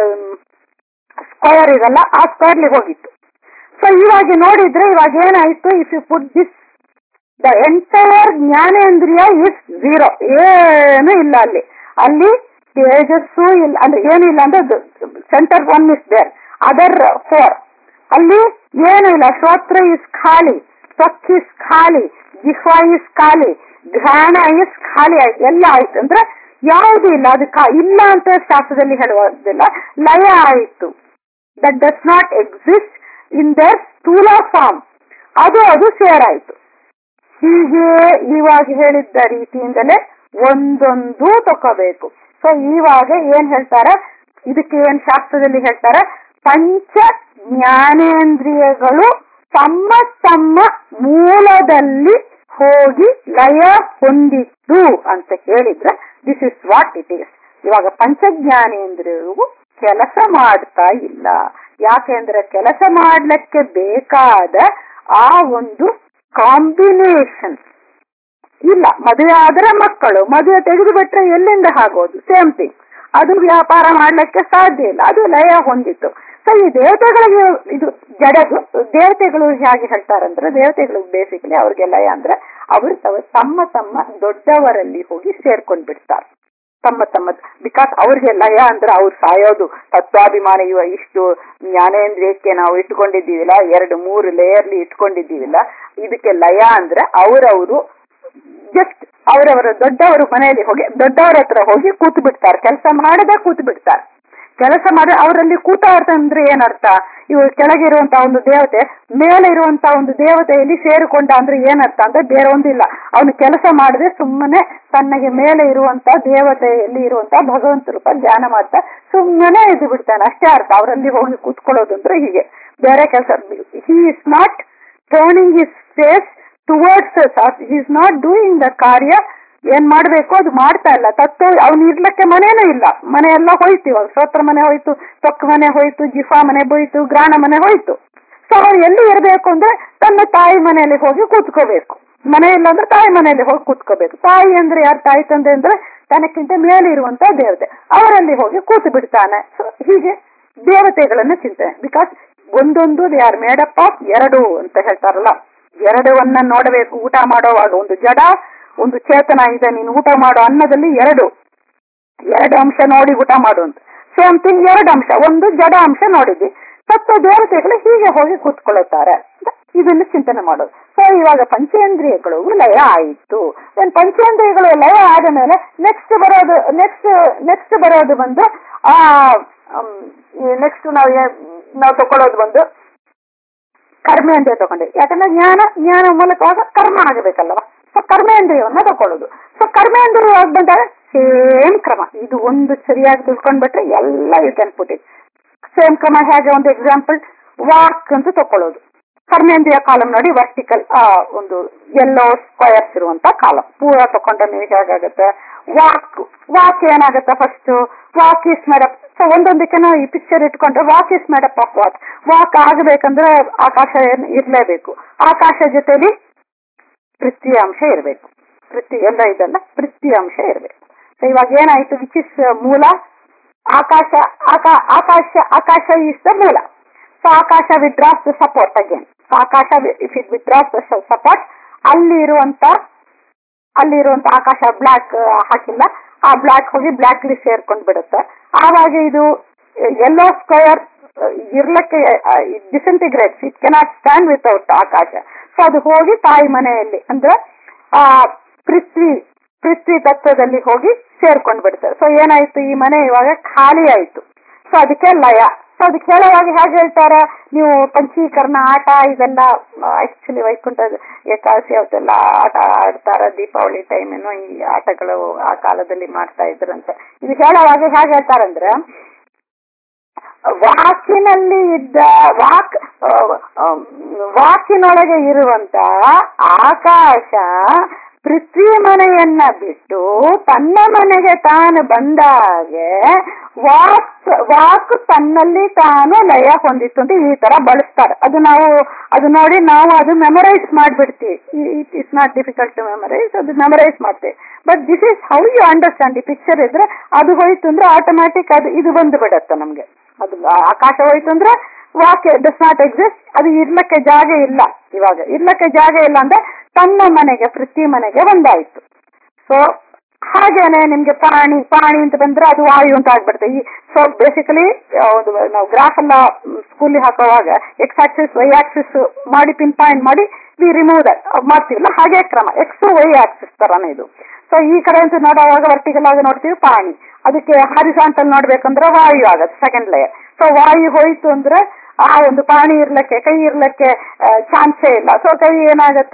ಸ್ಕ್ವಯರ್ ಇದಲ್ಲ ಆ ಸ್ಕ್ವಯರ್ಲಿ ಹೋಗಿತ್ತು ಸೊ ಇವಾಗ ನೋಡಿದ್ರೆ ಇವಾಗ ಏನಾಯ್ತು if you put this the entire ಜ್ಞಾನೇಂದ್ರಿಯ ಇಸ್ ಝೀರೋ ಏನು ಇಲ್ಲ ಅಲ್ಲಿ ಅಲ್ಲಿ ತೇಜಸ್ಸು ಇಲ್ಲ ಅಂದ್ರೆ ಏನಿಲ್ಲ ಅಂದ್ರೆ centre one is there other four ಅಲ್ಲಿ ಏನು ಇಲ್ಲ ಶ್ರೋತ್ರ ಇಸ್ ಖಾಲಿ ತ್ವಕ್ ಇಸ್ ಖಾಲಿ ಜಿಹ್ವ ಇಸ್ ಖಾಲಿ ಘ್ರಾಣ ಇಸ್ ಖಾಲಿ ಆಯ್ತು ಎಲ್ಲ ಆಯ್ತು ಅಂದ್ರೆ ಯಾವುದು ಇಲ್ಲ ಅದು ಕಾ- ಇಲ್ಲ ಅಂತ ಶಾಸ್ತ್ರದಲ್ಲಿ ಹೇಳುವುದಿಲ್ಲ ಲಯ ಆಯಿತು that does not exist in their ಸ್ಥೂಲ ಫಾರ್ಮ್ ಅದು ಅದು ಸೇರ್ ಆಯ್ತು ಹೀಗೆ ಇವಾಗ ಹೇಳಿದ್ದ ರೀತಿಯಿಂದಲೇ ಒಂದೊಂದು ತಕೋಬೇಕು ಸೊ ಇವಾಗ ಏನ್ ಹೇಳ್ತಾರೆ ಇದಕ್ಕೆ ಏನ್ ಶಾಸ್ತ್ರದಲ್ಲಿ ಹೇಳ್ತಾರೆ ಪಂಚ ಜ್ಞಾನೇಂದ್ರಿಯಗಳು ತಮ್ಮ ತಮ್ಮ ಮೂಲದಲ್ಲಿ ಹೋಗಿ ಲಯ ಹೊಂದಿತ್ತು ಅಂತ ಹೇಳಿದ್ರೆ this is what it is ಇವಾಗ ಪಂಚಜ್ಞಾನೇಂದ್ರಿಯವು ಕೆಲಸ ಮಾಡ್ತಾ ಇಲ್ಲ ಯಾಕೆಂದ್ರೆ ಕೆಲಸ ಮಾಡ್ಲಿಕ್ಕೆ ಬೇಕಾದ ಆ ಒಂದು ಕಾಂಬಿನೇಷನ್ ಇಲ್ಲ ಮದುವೆ ಆದ್ರೆ ಮಕ್ಕಳು ಮದುವೆ ತೆಗೆದು ಬಿಟ್ರೆ ಎಲ್ಲಿಂದ ಆಗೋದು ಸೇಮ್ ಥಿಂಗ್ ಅದು ವ್ಯಾಪಾರ ಮಾಡ್ಲಿಕ್ಕೆ ಸಾಧ್ಯ ಇಲ್ಲ ಅದು ಲಯ ಹೊಂದಿತ್ತು ಸೊ ಈ ದೇವತೆಗಳಿಗೆ ಇದು ಜಡದು ದೇವತೆಗಳು ಹೇಗೆ ಹೇಳ್ತಾರಂದ್ರೆ ದೇವತೆಗಳು ಬೇಸಿಕಲಿ ಅವ್ರಿಗೆ ಲಯ ಅಂದ್ರೆ ಅವರು ತಮ್ಮ ತಮ್ಮ ದೊಡ್ಡವರಲ್ಲಿ ಹೋಗಿ ಸೇರ್ಕೊಂಡ್ ಬಿಡ್ತಾರೆ ತಮ್ಮ ತಮ್ಮ ಬಿಕಾಸ್ ಅವ್ರಿಗೆ ಲಯ ಅಂದ್ರೆ ಅವ್ರು ಸಾಯೋದು ತತ್ವಾಭಿಮಾನ ಇವ ಇಷ್ಟು ಜ್ಞಾನೇಂದ್ರಿಯಕ್ಕೆ ನಾವು ಇಟ್ಕೊಂಡಿದ್ದೀವಿಲ್ಲ ಎರಡು ಮೂರು ಲೇಯರ್ಲಿ ಇಟ್ಕೊಂಡಿದ್ದೀವಿಲ್ಲ ಇದಕ್ಕೆ ಲಯ ಅಂದ್ರೆ ಅವರವರು ಜಸ್ಟ್ ಅವರವರ ದೊಡ್ಡವರು ಮನೆಯಲ್ಲಿ ಹೋಗಿ ದೊಡ್ಡವರ ಹತ್ರ ಹೋಗಿ ಕೂತು ಬಿಡ್ತಾರೆ ಕೆಲಸ ಮಾಡದೆ ಕೂತು ಬಿಡ್ತಾರೆ ಕೆಲಸ ಮಾಡಿ ಅವರಲ್ಲಿ ಕೂತಾಡ್ತ ಅಂದ್ರೆ ಏನರ್ಥ ಇವು ಕೆಳಗಿರುವಂತ ಒಂದು ದೇವತೆ ಮೇಲೆ ಇರುವಂತ ಒಂದು ದೇವತೆಯಲ್ಲಿ ಸೇರಿಕೊಂಡ ಅಂದ್ರೆ ಏನರ್ಥ ಅಂದ್ರೆ ಬೇರೆ ಒಂದಿಲ್ಲ ಅವನು ಕೆಲಸ ಮಾಡದೆ ಸುಮ್ಮನೆ ತನ್ನಗೆ ಮೇಲೆ ಇರುವಂತ ದೇವತೆಯಲ್ಲಿ ಇರುವಂತ ಭಗವಂತ ರೂಪ ಧ್ಯಾನ ಮಾಡ್ತಾ ಸುಮ್ಮನೆ ಇದ್ದು ಬಿಡ್ತಾನೆ ಅಷ್ಟೇ ಅರ್ಥ ಅವರಲ್ಲಿ ಹೋಗಿ ಕೂತ್ಕೊಳ್ಳೋದು ಅಂದ್ರೆ ಹೀಗೆ ಬೇರೆ ಕೆಲಸ he is not turning his face towards is not doing the ಕಾರ್ಯ ಏನ್ ಮಾಡ್ಬೇಕು ಅದು ಮಾಡ್ತಾ ಇಲ್ಲ ತತ್ವ ಅವ್ನು ಇರ್ಲಕ್ಕೆ ಮನೇನೂ ಇಲ್ಲ ಮನೆ ಎಲ್ಲ ಹೋಯ್ತು ಇವಾಗ ಸ್ತೋತ್ರ ಮನೆ ಹೋಯ್ತು ತೊಕ್ಕ ಮನೆ ಹೋಯ್ತು ಜಿಫಾ ಮನೆ ಹೋಯ್ತು ಗ್ರಾಣ ಮನೆ ಹೋಯ್ತು ಸೊ ಅವ್ರು ಎಲ್ಲಿ ಇರಬೇಕು ಅಂದ್ರೆ ತನ್ನ ತಾಯಿ ಮನೆಯಲ್ಲಿ ಹೋಗಿ ಕೂತ್ಕೋಬೇಕು ಮನೆ ಇಲ್ಲ ಅಂದ್ರೆ ತಾಯಿ ಮನೆಯಲ್ಲಿ ಹೋಗಿ ಕೂತ್ಕೋಬೇಕು ತಾಯಿ ಅಂದ್ರೆ ಯಾರು ತಾಯಿ ತಂದೆ ಅಂದ್ರೆ ತನಕ್ಕಿಂತ ಮೇಲೆ ಇರುವಂತ ದೇವತೆ ಅವರಲ್ಲಿ ಹೋಗಿ ಕೂತು ಬಿಡ್ತಾನೆ ಸೊ ಹೀಗೆ ದೇವತೆಗಳನ್ನ ಚಿಂತನೆ ಬಿಕಾಸ್ ಒಂದೊಂದು ದೇ ಆರ್ ಮೇಡಪ್ ಆಫ್ ಎರಡು ಅಂತ ಹೇಳ್ತಾರಲ್ಲ ಎರಡವನ್ನ ನೋಡಬೇಕು ಊಟ ಮಾಡೋವಾಗ ಒಂದು ಜಡ ಒಂದು ಚೇತನ ಇದೆ ನೀನು ಊಟ ಮಾಡೋ ಅನ್ನದಲ್ಲಿ ಎರಡು ಎರಡು ಅಂಶ ನೋಡಿ ಊಟ ಮಾಡು ಅಂತ ಸೇಮ್ ಥಿಂಗ್ ಎರಡು ಅಂಶ ಒಂದು ಜಡ ಅಂಶ ನೋಡಿದ್ವಿ ತತ್ವ ದೇವತೆಗಳು ಹೀಗೆ ಹೋಗಿ ಕೂತ್ಕೊಳ್ಳುತ್ತಾರೆ ಇದನ್ನು ಚಿಂತನೆ ಮಾಡೋದು ಸೊ ಇವಾಗ ಪಂಚೇಂದ್ರಿಯಗಳು ಲಯ ಆಯಿತು ಪಂಚೇಂದ್ರಿಯಗಳು ಲಯ ಆದ ಮೇಲೆ ನೆಕ್ಸ್ಟ್ ಬರೋದು ನೆಕ್ಸ್ಟ್ ನೆಕ್ಸ್ಟ್ ಬರೋದು ಬಂದು ಆ ನೆಕ್ಸ್ಟ್ ನಾವು ನಾವು ತಗೊಳ್ಳೋದು ಬಂದು ಕರ್ಮೇಂದ್ರಿಯ ತಗೊಂಡೆ ಯಾಕಂದ್ರೆ ಜ್ಞಾನ ಜ್ಞಾನ ಮೂಲಕವಾಗ ಕರ್ಮ ಆಗಬೇಕಲ್ಲವ ಸೊ ಕರ್ಮೇಂದ್ರಿಯವನ್ನ ತಗೊಳ್ಳೋದು ಸೊ ಕರ್ಮೇಂದ್ರಿಯ ಬಂದಾಗ ಸೇಮ್ ಕ್ರಮ ಇದು ಒಂದು ಸರಿಯಾಗಿ ತಿಳ್ಕೊಂಡ್ಬಿಟ್ರೆ ಎಲ್ಲ you can put it same ಕ್ರಮ ಹೇಗೆ ಒಂದು ಎಕ್ಸಾಂಪಲ್ ವಾಕ್ ಅಂತ ತಕೊಳ್ಳೋದು ಕರ್ಮೇಂದ್ರಿಯ ಕಾಲಂ ನೋಡಿ ವರ್ಟಿಕಲ್ ಒಂದು ಎಲ್ಲೋ ಸ್ಕ್ವಯರ್ಸ್ ಇರುವಂತ ಕಾಲಂ ಪೂರ ತಕೊಂಡ್ರೆ ನೀವು ಹೇಗಾಗುತ್ತೆ ವಾಕ್ ವಾಕ್ ಏನಾಗುತ್ತೆ ಫಸ್ಟ್ ವಾಕ್ ಇಸ್ ಮೇಡಪ್ ಸೊ ಒಂದೊಂದಕ್ಕೆ ನಾವು ಈ ಪಿಕ್ಚರ್ ಇಟ್ಕೊಂಡ್ರೆ ವಾಕ್ ಇಸ್ ಮೇಡಪ್ ಆಫ್ ವಾಕ್ ವಾಕ್ ಆಗಬೇಕಂದ್ರೆ ಆಕಾಶ ಏನ್ ಇರ್ಲೇಬೇಕು ಆಕಾಶ ಜೊತೆಲಿ ಪೃಥ್ವಿ ಅಂಶ ಇರಬೇಕು ಪೃಥ್ವಿ ಎಲ್ಲ ಇದಲ್ಲ ಪೃಥ್ವಿ ಅಂಶ ಇರಬೇಕು ಸೊ ಇವಾಗ ಏನಾಯ್ತು ವಿಚ್ ಇಸ್ ಮೂಲ ಆಕಾಶ ಆಕಾಶ ಆಕಾಶ ಇಸ್ ದ ಮೂಲ ಸೊ ಆಕಾಶ withdraws the support again so ಆಕಾಶ if it withdraws the support ಅಲ್ಲಿ ಇರುವಂತ ಅಲ್ಲಿ ಇರುವಂತ ಆಕಾಶ ಬ್ಲಾಕ್ ಹಾಕಿಲ್ಲ ಆ ಬ್ಲಾಕ್ ಹೋಗಿ ಬ್ಲಾಕ್ ಲಿ ಸೇರ್ಕೊಂಡ್ ಬಿಡುತ್ತೆ ಆವಾಗ ಇದು ಎಲ್ಲೋ ಸ್ಕ್ವಯರ್ ಇರ್ಲಕ್ಕೆ disintegrates it cannot stand without ಆಕಾಶ ಸೊ ಅದು ಹೋಗಿ ತಾಯಿ ಮನೆಯಲ್ಲಿ ಅಂದ್ರೆ ಆ ಪೃಥ್ವಿ ಪೃಥ್ವಿ ತತ್ವದಲ್ಲಿ ಹೋಗಿ ಸೇರ್ಕೊಂಡ್ ಬಿಡ್ತಾರೆ ಸೊ ಏನಾಯ್ತು ಈ ಮನೆ ಇವಾಗ ಖಾಲಿ ಆಯ್ತು ಸೊ ಅದಕ್ಕೆ ಲಯ ಸೊ ಅದಕ್ಕೆ ಹೇಳುವಾಗ ಹೇಗೆ ಹೇಳ್ತಾರ ನೀವು ಪಂಚೀಕರಣ ಆಟ ಇದೆಲ್ಲ ಆಕ್ಚುಲಿ ವೈಕುಂಠ ಏಕಾದಶಿ ಅವತ್ತೆಲ್ಲ ಆಟ ಆಡ್ತಾರ ದೀಪಾವಳಿ ಟೈಮ್ ಏನೋ ಈ ಆಟಗಳು ಆ ಕಾಲದಲ್ಲಿ ಮಾಡ್ತಾ ಇದ್ರಂತೆ ಇದು ಹೇಳುವಾಗ ಹೇಗೆ ಹೇಳ್ತಾರಂದ್ರೆ ವಾಕಿನಲ್ಲಿ ಇದ್ದ ವಾಕ್ ವಾಕಿನೊಳಗೆ ಇರುವಂತ ಆಕಾಶ ಪೃಥ್ವಿ ಮನೆಯನ್ನ ಬಿಟ್ಟು ತನ್ನ ಮನೆಗೆ ತಾನು ಬಂದಾಗೆ ವಾಕ್ ವಾಕ್ ತನ್ನಲ್ಲಿ ತಾನು ಲಯ ಹೊಂದಿತ್ತು ಅಂತ ಈ ತರ ಬಳಸ್ತಾರೆ ಅದು ನಾವು ಅದು ನೋಡಿ ನಾವು ಅದು ಮೆಮೊರೈಸ್ ಮಾಡ್ಬಿಡ್ತೀವಿ it is not difficult to memorise ಅದು ಮೆಮೊರೈಸ್ ಮಾಡ್ತೀವಿ but this is how you understand ಈ ಪಿಕ್ಚರ್ ಇದ್ರೆ ಅದು ಹೋಯ್ತು ಅಂದ್ರೆ ಆಟೋಮ್ಯಾಟಿಕ್ ಅದು ಇದು ಬಂದು ಬಿಡತ್ತೆ ನಮ್ಗೆ ಅದು ಆಕಾಶ ಹೋಯ್ತು ಅಂದ್ರೆ ವಾಕ್ಯ ಡಸ್ ನಾಟ್ ಎಕ್ಸಿಸ್ಟ್ ಅದು ಇರ್ಲಕ್ಕೆ ಜಾಗ ಇಲ್ಲ ಇವಾಗ ಇರ್ಲಕ್ಕೆ ಜಾಗ ಇಲ್ಲ ಅಂದ್ರೆ ತನ್ನ ಮನೆಗೆ ಪೃಥ್ವಿ ಮನೆಗೆ ಬಂದಾಯ್ತು ಸೊ ಹಾಗೇನೆ ನಿಮ್ಗೆ ಪ್ರಾಣಿ ಪ್ರಾಣಿ ಅಂತ ಬಂದ್ರೆ ಅದು ವಾಯು ಅಂತ ಆಗ್ಬಿಡುತ್ತೆ ಈ ಸೊ ಬೇಸಿಕಲಿ ನಾವು ಗ್ರಾಫ್ ಎಲ್ಲ ಸ್ಕೂಲ್ ಹಾಕುವಾಗ ಎಕ್ಸ್ ಆಕ್ಸಿಸ್ ವೈ ಆಕ್ಸಿಸ್ ಮಾಡಿ ಪಿನ್ ಪಾಯಿಂಟ್ ಮಾಡಿ ವಿ ರಿಮೂವ್ ದಟ್ ಮಾಡ್ತೀವಲ್ಲ ಹಾಗೆ ಕ್ರಮ ಎಕ್ಸ್ ವೈ ಆಕ್ಸಿಸ್ ತರಾನೇ ಇದು ಸೊ ಈ ಕಡೆ ಅಂತ ನೋಡುವಾಗ ವರ್ಟಿಕಲ್ ಆಗಿ ನೋಡ್ತೀವಿ ಪ್ರಾಣಿ ಅದಕ್ಕೆ ಹಾರಿಸಾಂಟಲ್ ನೋಡ್ಬೇಕಂದ್ರೆ ವಾಯು ಆಗತ್ತೆ ಸೆಕೆಂಡ್ ಲೇಯರ್ ಸೊ ವಾಯು ಹೋಯ್ತು ಅಂದ್ರೆ ಆ ಒಂದು ಪ್ರಾಣಿ ಇರ್ಲಕ್ಕೆ ಕೈ ಇರ್ಲಕ್ಕೆ ಚಾನ್ಸೇ ಇಲ್ಲ ಸೊ ಕೈ ಏನಾಗತ್ತೆ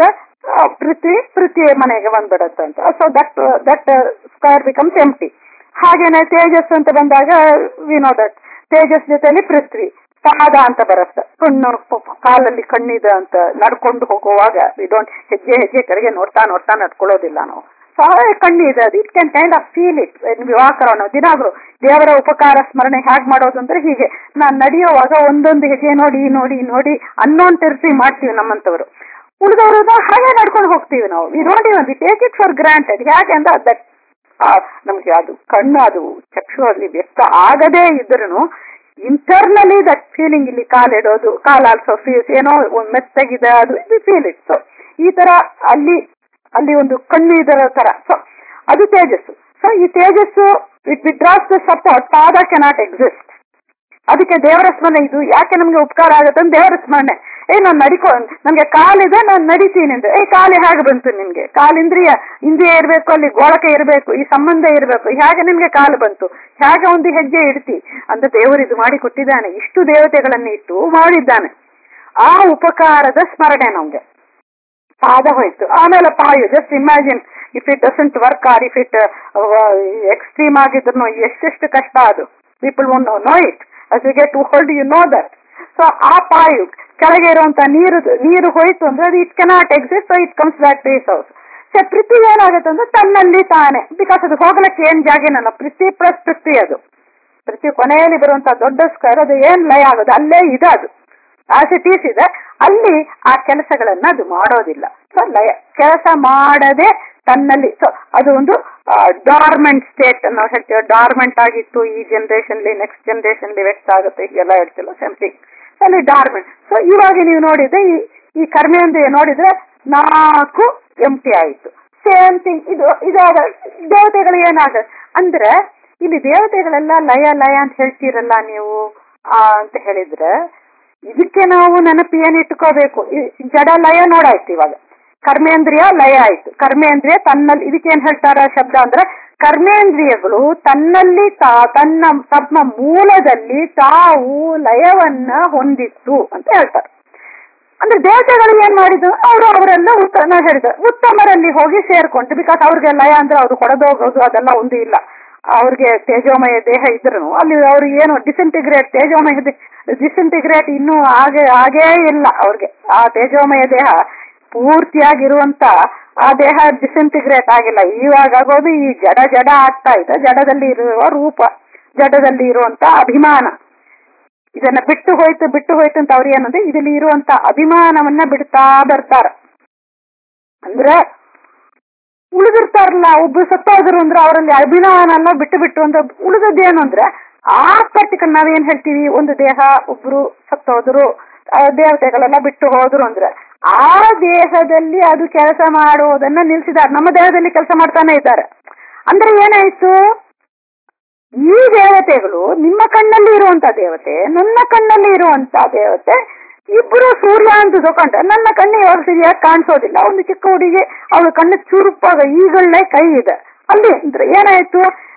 ಆ, ಪೃಥ್ವಿ ಪೃಥ್ವಿ ಮನೆಗೆ ಬಂದ್ಬಿಡತ್ತಂತ so that that square becomes empty ಹಾಗೇನೆ ತೇಜಸ್ ಅಂತ ಬಂದಾಗ ವಿ ನೋ ದಟ್ ತೇಜಸ್ ಜೊತೆಲಿ ಪೃಥ್ವಿ ಪಾದ ಅಂತ ಬರುತ್ತೆ ಕಣ್ಣು ಪ- ಕಾಲಲ್ಲಿ ಕಣ್ಣಿದೆ ಅಂತ ನಡ್ಕೊಂಡು ಹೋಗುವಾಗ ವಿ ಡೋಂಟ್ ಹೆಜ್ಜೆ ಹೆಜ್ಜೆ ಕಡೆಗೆ ನೋಡ್ತಾ ನೋಡ್ತಾ ನಡ್ಕೊಳ್ಳೋದಿಲ್ಲ ನಾವು ಸೊ ಕಣ್ಣಿದೆ ಅದು it can kind of feel it ವಿವಾಕರ ನಾವು ದಿನಾಗ್ರು ದೇವರ ಉಪಕಾರ ಸ್ಮರಣೆ ಹೇಗ್ ಮಾಡೋದು ಅಂದ್ರೆ ಹೀಗೆ ನಾನ್ ನಡೆಯುವಾಗ ಒಂದೊಂದು ಹೆಜ್ಜೆ ನೋಡಿ ನೋಡಿ ನೋಡಿ ಅನ್ನೋನ್ ತಿರ್ಸಿ ಮಾಡ್ತೀವಿ ನಮ್ಮಂತವರು ಉಳಿದವರು ಹಾಗೆ ನಡ್ಕೊಂಡು ಹೋಗ್ತೀವಿ ನಾವು we don't even we take it for granted ಯಾಕೆ ಅಂದ್ರೆ ದಟ್ ನಮ್ಗೆ ಅದು ಕಣ್ಣು ಅದು ಚಕ್ಷು ಅಲ್ಲಿ ವ್ಯಕ್ತ ಆಗದೇ ಇದ್ರೂ ಇಂಟರ್ನಲಿ ದಟ್ ಫೀಲಿಂಗ್ ಇಲ್ಲಿ ಕಾಲಿಡೋದು ಕಾಲ್ ಆಲ್ಸೋ ಫೀಲ್ಸ್ ಏನೋ ಒಂದ್ ಮೆತ್ತಗಿದೆ ಅದು ವಿ ಫೀಲ್ ಇಟ್ ಸೊ ಈ ತರ ಅಲ್ಲಿ ಅಲ್ಲಿ ಒಂದು ಕಣ್ಣು ಇದರ ತರ ಸೊ ಅದು ತೇಜಸ್ಸು ಸೊ ಈ ತೇಜಸ್ಸು ಇಟ್ ವಿಡ್ರಾಸ್ ದ ಸಪೋರ್ಟ್ ಪಾದ ಕೆನಾಟ್ ಎಕ್ಸಿಸ್ಟ್ ಅದಕ್ಕೆ ದೇವರ ಸ್ಮರಣೆ ಇದು ಯಾಕೆ ನಮ್ಗೆ ಉಪಕಾರ ಆಗುತ್ತೆ ಅಂತ ದೇವರ ಸ್ಮರಣೆ ಏ ನಾನು ನಡಿಕೊ ನಮ್ಗೆ ಕಾಲಿದೆ ನಾನು ನಡಿತೀನಿ ಅಂದ್ರೆ ಏ ಕಾಲಿ ಹೇಗೆ ಬಂತು ನಿಮ್ಗೆ ಕಾಲಿಂದ್ರಿಯ ಇಂದ್ರಿಯ ಇರಬೇಕು ಅಲ್ಲಿ ಗೋಳಕೆ ಇರಬೇಕು ಈ ಸಂಬಂಧ ಇರಬೇಕು ಹೇಗೆ ನಿಮ್ಗೆ ಕಾಲು ಬಂತು ಹೇಗೆ ಒಂದು ಹೆಜ್ಜೆ ಇಡ್ತಿ ಅಂತ ದೇವರು ಇದು ಮಾಡಿ ಕೊಟ್ಟಿದ್ದಾನೆ ಇಷ್ಟು ದೇವತೆಗಳನ್ನು ಇಟ್ಟು ಮಾಡಿದ್ದಾನೆ ಆ ಉಪಕಾರದ ಸ್ಮರಣೆ ನಮ್ಗೆ ಪಾದ ಹೋಯ್ತು ಆಮೇಲೆ ಪಾಯು just imagine if it doesn't work or if it extreme ಆಗಿದ್ರು ಎಷ್ಟೆಷ್ಟು ಕಷ್ಟ ಅದು people one know it as you get to hold you know that so ಆ ಪಾಯು ಕೆಳಗೆ ಇರುವಂತ ನೀರು ನೀರು ಹೋಯ್ತು ಅಂದ್ರೆ ಅದು it cannot exist so it comes back to his house so ಪೃಥ್ವಿ ಏನಾಗುತ್ತೆ ಅಂದ್ರೆ ತನ್ನಲ್ಲಿ ತಾನೆ ಬಿಕಾಸ್ ಅದು ಹೋಗ್ಲಿಕ್ಕೆ ಏನ್ ಜಾಗ ನನ್ನ ಪೃಥ್ವಿ ಪ್ಲಸ್ ಪೃಥ್ವಿ ಅದು ಪೃಥ್ವಿ ಕೊನೆಯಲ್ಲಿ ಬರುವಂತ ದೊಡ್ಡ ಸ್ಕ್ವೇರ್ ಅದು ಏನ್ ಲಯ ಆಗೋದು ಅಲ್ಲೇ ಇದೆ ಅದು ಆಸ್ ಇಟ್ ಈಸ್ ಇದೆ ಅಲ್ಲಿ ಆ ಕೆಲಸಗಳನ್ನ ಅದು ಮಾಡೋದಿಲ್ಲ ಸೊ ಲಯ ಕೆಲಸ ಮಾಡದೆ ತನ್ನಲ್ಲಿ ಸೊ ಅದು ಒಂದು ಡಾರ್ಮೆಂಟ್ ಸ್ಟೇಟ್ ನಾವು ಹೇಳ್ತೀವಿ ಡಾರ್ಮೆಂಟ್ ಆಗಿತ್ತು ಈ ಜನರೇಷನ್ ನೆಕ್ಸ್ಟ್ ಜನರೇಷನ್ ವ್ಯಕ್ತ ಆಗುತ್ತೆ ಹೀಗೆಲ್ಲ ಹೇಳ್ತಿಲ್ಲ ಸಮಥಿಂಗ್ ಅಲ್ಲಿ ಡಾರ್ಮೆಂಟ್ ಸೊ ಇವಾಗ ನೀವು ನೋಡಿದ್ರೆ ಈ ಈ ಕರ್ಮೇಂದ್ರಿಯ ನೋಡಿದ್ರೆ ನಾಲ್ಕು ಎಂಟಿ ಆಯಿತು ಸೇಮ್ ಥಿಂಗ್ ಇದು ಇದಾದ ದೇವತೆಗಳು ಏನಾಗ ಅಂದ್ರೆ ಇಲ್ಲಿ ದೇವತೆಗಳೆಲ್ಲ ಲಯ ಲಯ ಅಂತ ಹೇಳ್ತೀರಲ್ಲ ನೀವು ಆ ಅಂತ ಹೇಳಿದ್ರೆ ಇದಕ್ಕೆ ನಾವು ನೆನಪು ಏನ್ ಇಟ್ಕೋಬೇಕು ಈ ಜಡ ಲಯ ನೋಡಾಯ್ತು ಇವಾಗ ಕರ್ಮೇಂದ್ರಿಯ ಲಯ ಆಯ್ತು ಕರ್ಮೇಂದ್ರಿಯ ತನ್ನಲ್ಲಿ ಇದಕ್ಕೆ ಏನ್ ಹೇಳ್ತಾರ ಶಬ್ದ ಅಂದ್ರೆ ಕರ್ಮೇಂದ್ರಿಯಗಳು ತನ್ನಲ್ಲಿ ತಾ ತನ್ನ ತಮ್ಮ ಮೂಲದಲ್ಲಿ ತಾವು ಲಯವನ್ನ ಹೊಂದಿತ್ತು ಅಂತ ಹೇಳ್ತಾರೆ ಅಂದ್ರೆ ದೇವತೆಗಳು ಏನ್ ಮಾಡಿದ್ರು ಅವರು ಅವರೆಲ್ಲ ಉತ್ತಮ ಹೇಳಿದ ಉತ್ತಮರಲ್ಲಿ ಹೋಗಿ ಸೇರ್ಕೊಂಡು ಬಿಕಾಸ್ ಅವ್ರಿಗೆ ಲಯ ಅಂದ್ರೆ ಅವ್ರು ಹೊಡೆದೋಗೋದು ಅದೆಲ್ಲ ಒಂದು ಇಲ್ಲ ಅವ್ರಿಗೆ ತೇಜೋಮಯ ದೇಹ ಇದ್ರು ಅಲ್ಲಿ ಅವ್ರಿಗೆ ಏನು ಡಿಸಂಟಿಗ್ರೇಟ್ ತೇಜೋಮಯ ಡಿಸಂಟಿಗ್ರೇಟ್ ಇನ್ನೂ ಹಾಗೆ ಹಾಗೇ ಇಲ್ಲ ಅವ್ರಿಗೆ ಆ ತೇಜೋಮಯ ದೇಹ ಪೂರ್ತಿಯಾಗಿರುವಂತ ಆ ದೇಹ ಡಿಸಂಟಿಗ್ರೇಟ್ ಆಗಿಲ್ಲ ಇವಾಗ ಆಗೋದು ಈ ಜಡ ಜಡ ಆಗ್ತಾ ಇದೆ ಜಡದಲ್ಲಿ ಇರುವ ರೂಪ ಜಡದಲ್ಲಿ ಇರುವಂತ ಅಭಿಮಾನ ಇದನ್ನ ಬಿಟ್ಟು ಹೋಯ್ತು ಬಿಟ್ಟು ಹೋಯ್ತು ಅಂತ ಅವ್ರು ಏನಂದ್ರೆ ಇದರಲ್ಲಿ ಇರುವಂತ ಅಭಿಮಾನವನ್ನ ಬಿಡ್ತಾ ಬರ್ತಾರ ಅಂದ್ರೆ ಉಳಿದಿರ್ತಾರಲ್ಲ ಒಬ್ರು ಸತ್ತೋದ್ರು ಅಂದ್ರೆ ಅವರಲ್ಲಿ ಅಭಿಮಾನ ಎಲ್ಲ ಬಿಟ್ಟು ಬಿಟ್ಟು ಅಂದ್ರೆ ಉಳಿದದ್ದೇನು ಅಂದ್ರೆ ಆ ಪರ್ಟಿಕಲ್ ನಾವೇನ್ ಹೇಳ್ತೀವಿ ಒಂದು ದೇಹ ಒಬ್ರು ಸತ್ತೋದ್ರು ಆ ದೇವತೆಗಳೆಲ್ಲ ಬಿಟ್ಟು ಹೋದ್ರು ಅಂದ್ರೆ ಆ ದೇಹದಲ್ಲಿ ಅದು ಕೆಲಸ ಮಾಡುವುದನ್ನ ನಿಲ್ಸಿದ್ದಾರೆ ನಮ್ಮ ದೇಹದಲ್ಲಿ ಕೆಲಸ ಮಾಡ್ತಾನೆ ಇದ್ದಾರೆ ಅಂದ್ರೆ ಏನಾಯ್ತು ಈ ದೇವತೆಗಳು ನಿಮ್ಮ ಕಣ್ಣಲ್ಲಿ ಇರುವಂತ ದೇವತೆ ನನ್ನ ಕಣ್ಣಲ್ಲಿ ಇರುವಂತ ದೇವತೆ ಇಬ್ರು ಸೂರ್ಯ ಅಂತ ತಕೊಂಡ್ರೆ ನನ್ನ ಕಣ್ಣಿಗೆ ಅವ್ರು ಸರಿಯಾಗಿ ಕಾಣಿಸೋದಿಲ್ಲ ಒಂದು ಚಿಕ್ಕ ಹುಡುಗಿ ಅವಳ ಕಣ್ಣು ಚುರುಪಾಗ ಈಗಳ್ಳೇ ಕೈ ಇದೆ ಅಲ್ಲಿ ಅಂದ್ರೆ ಏನಾಯ್ತು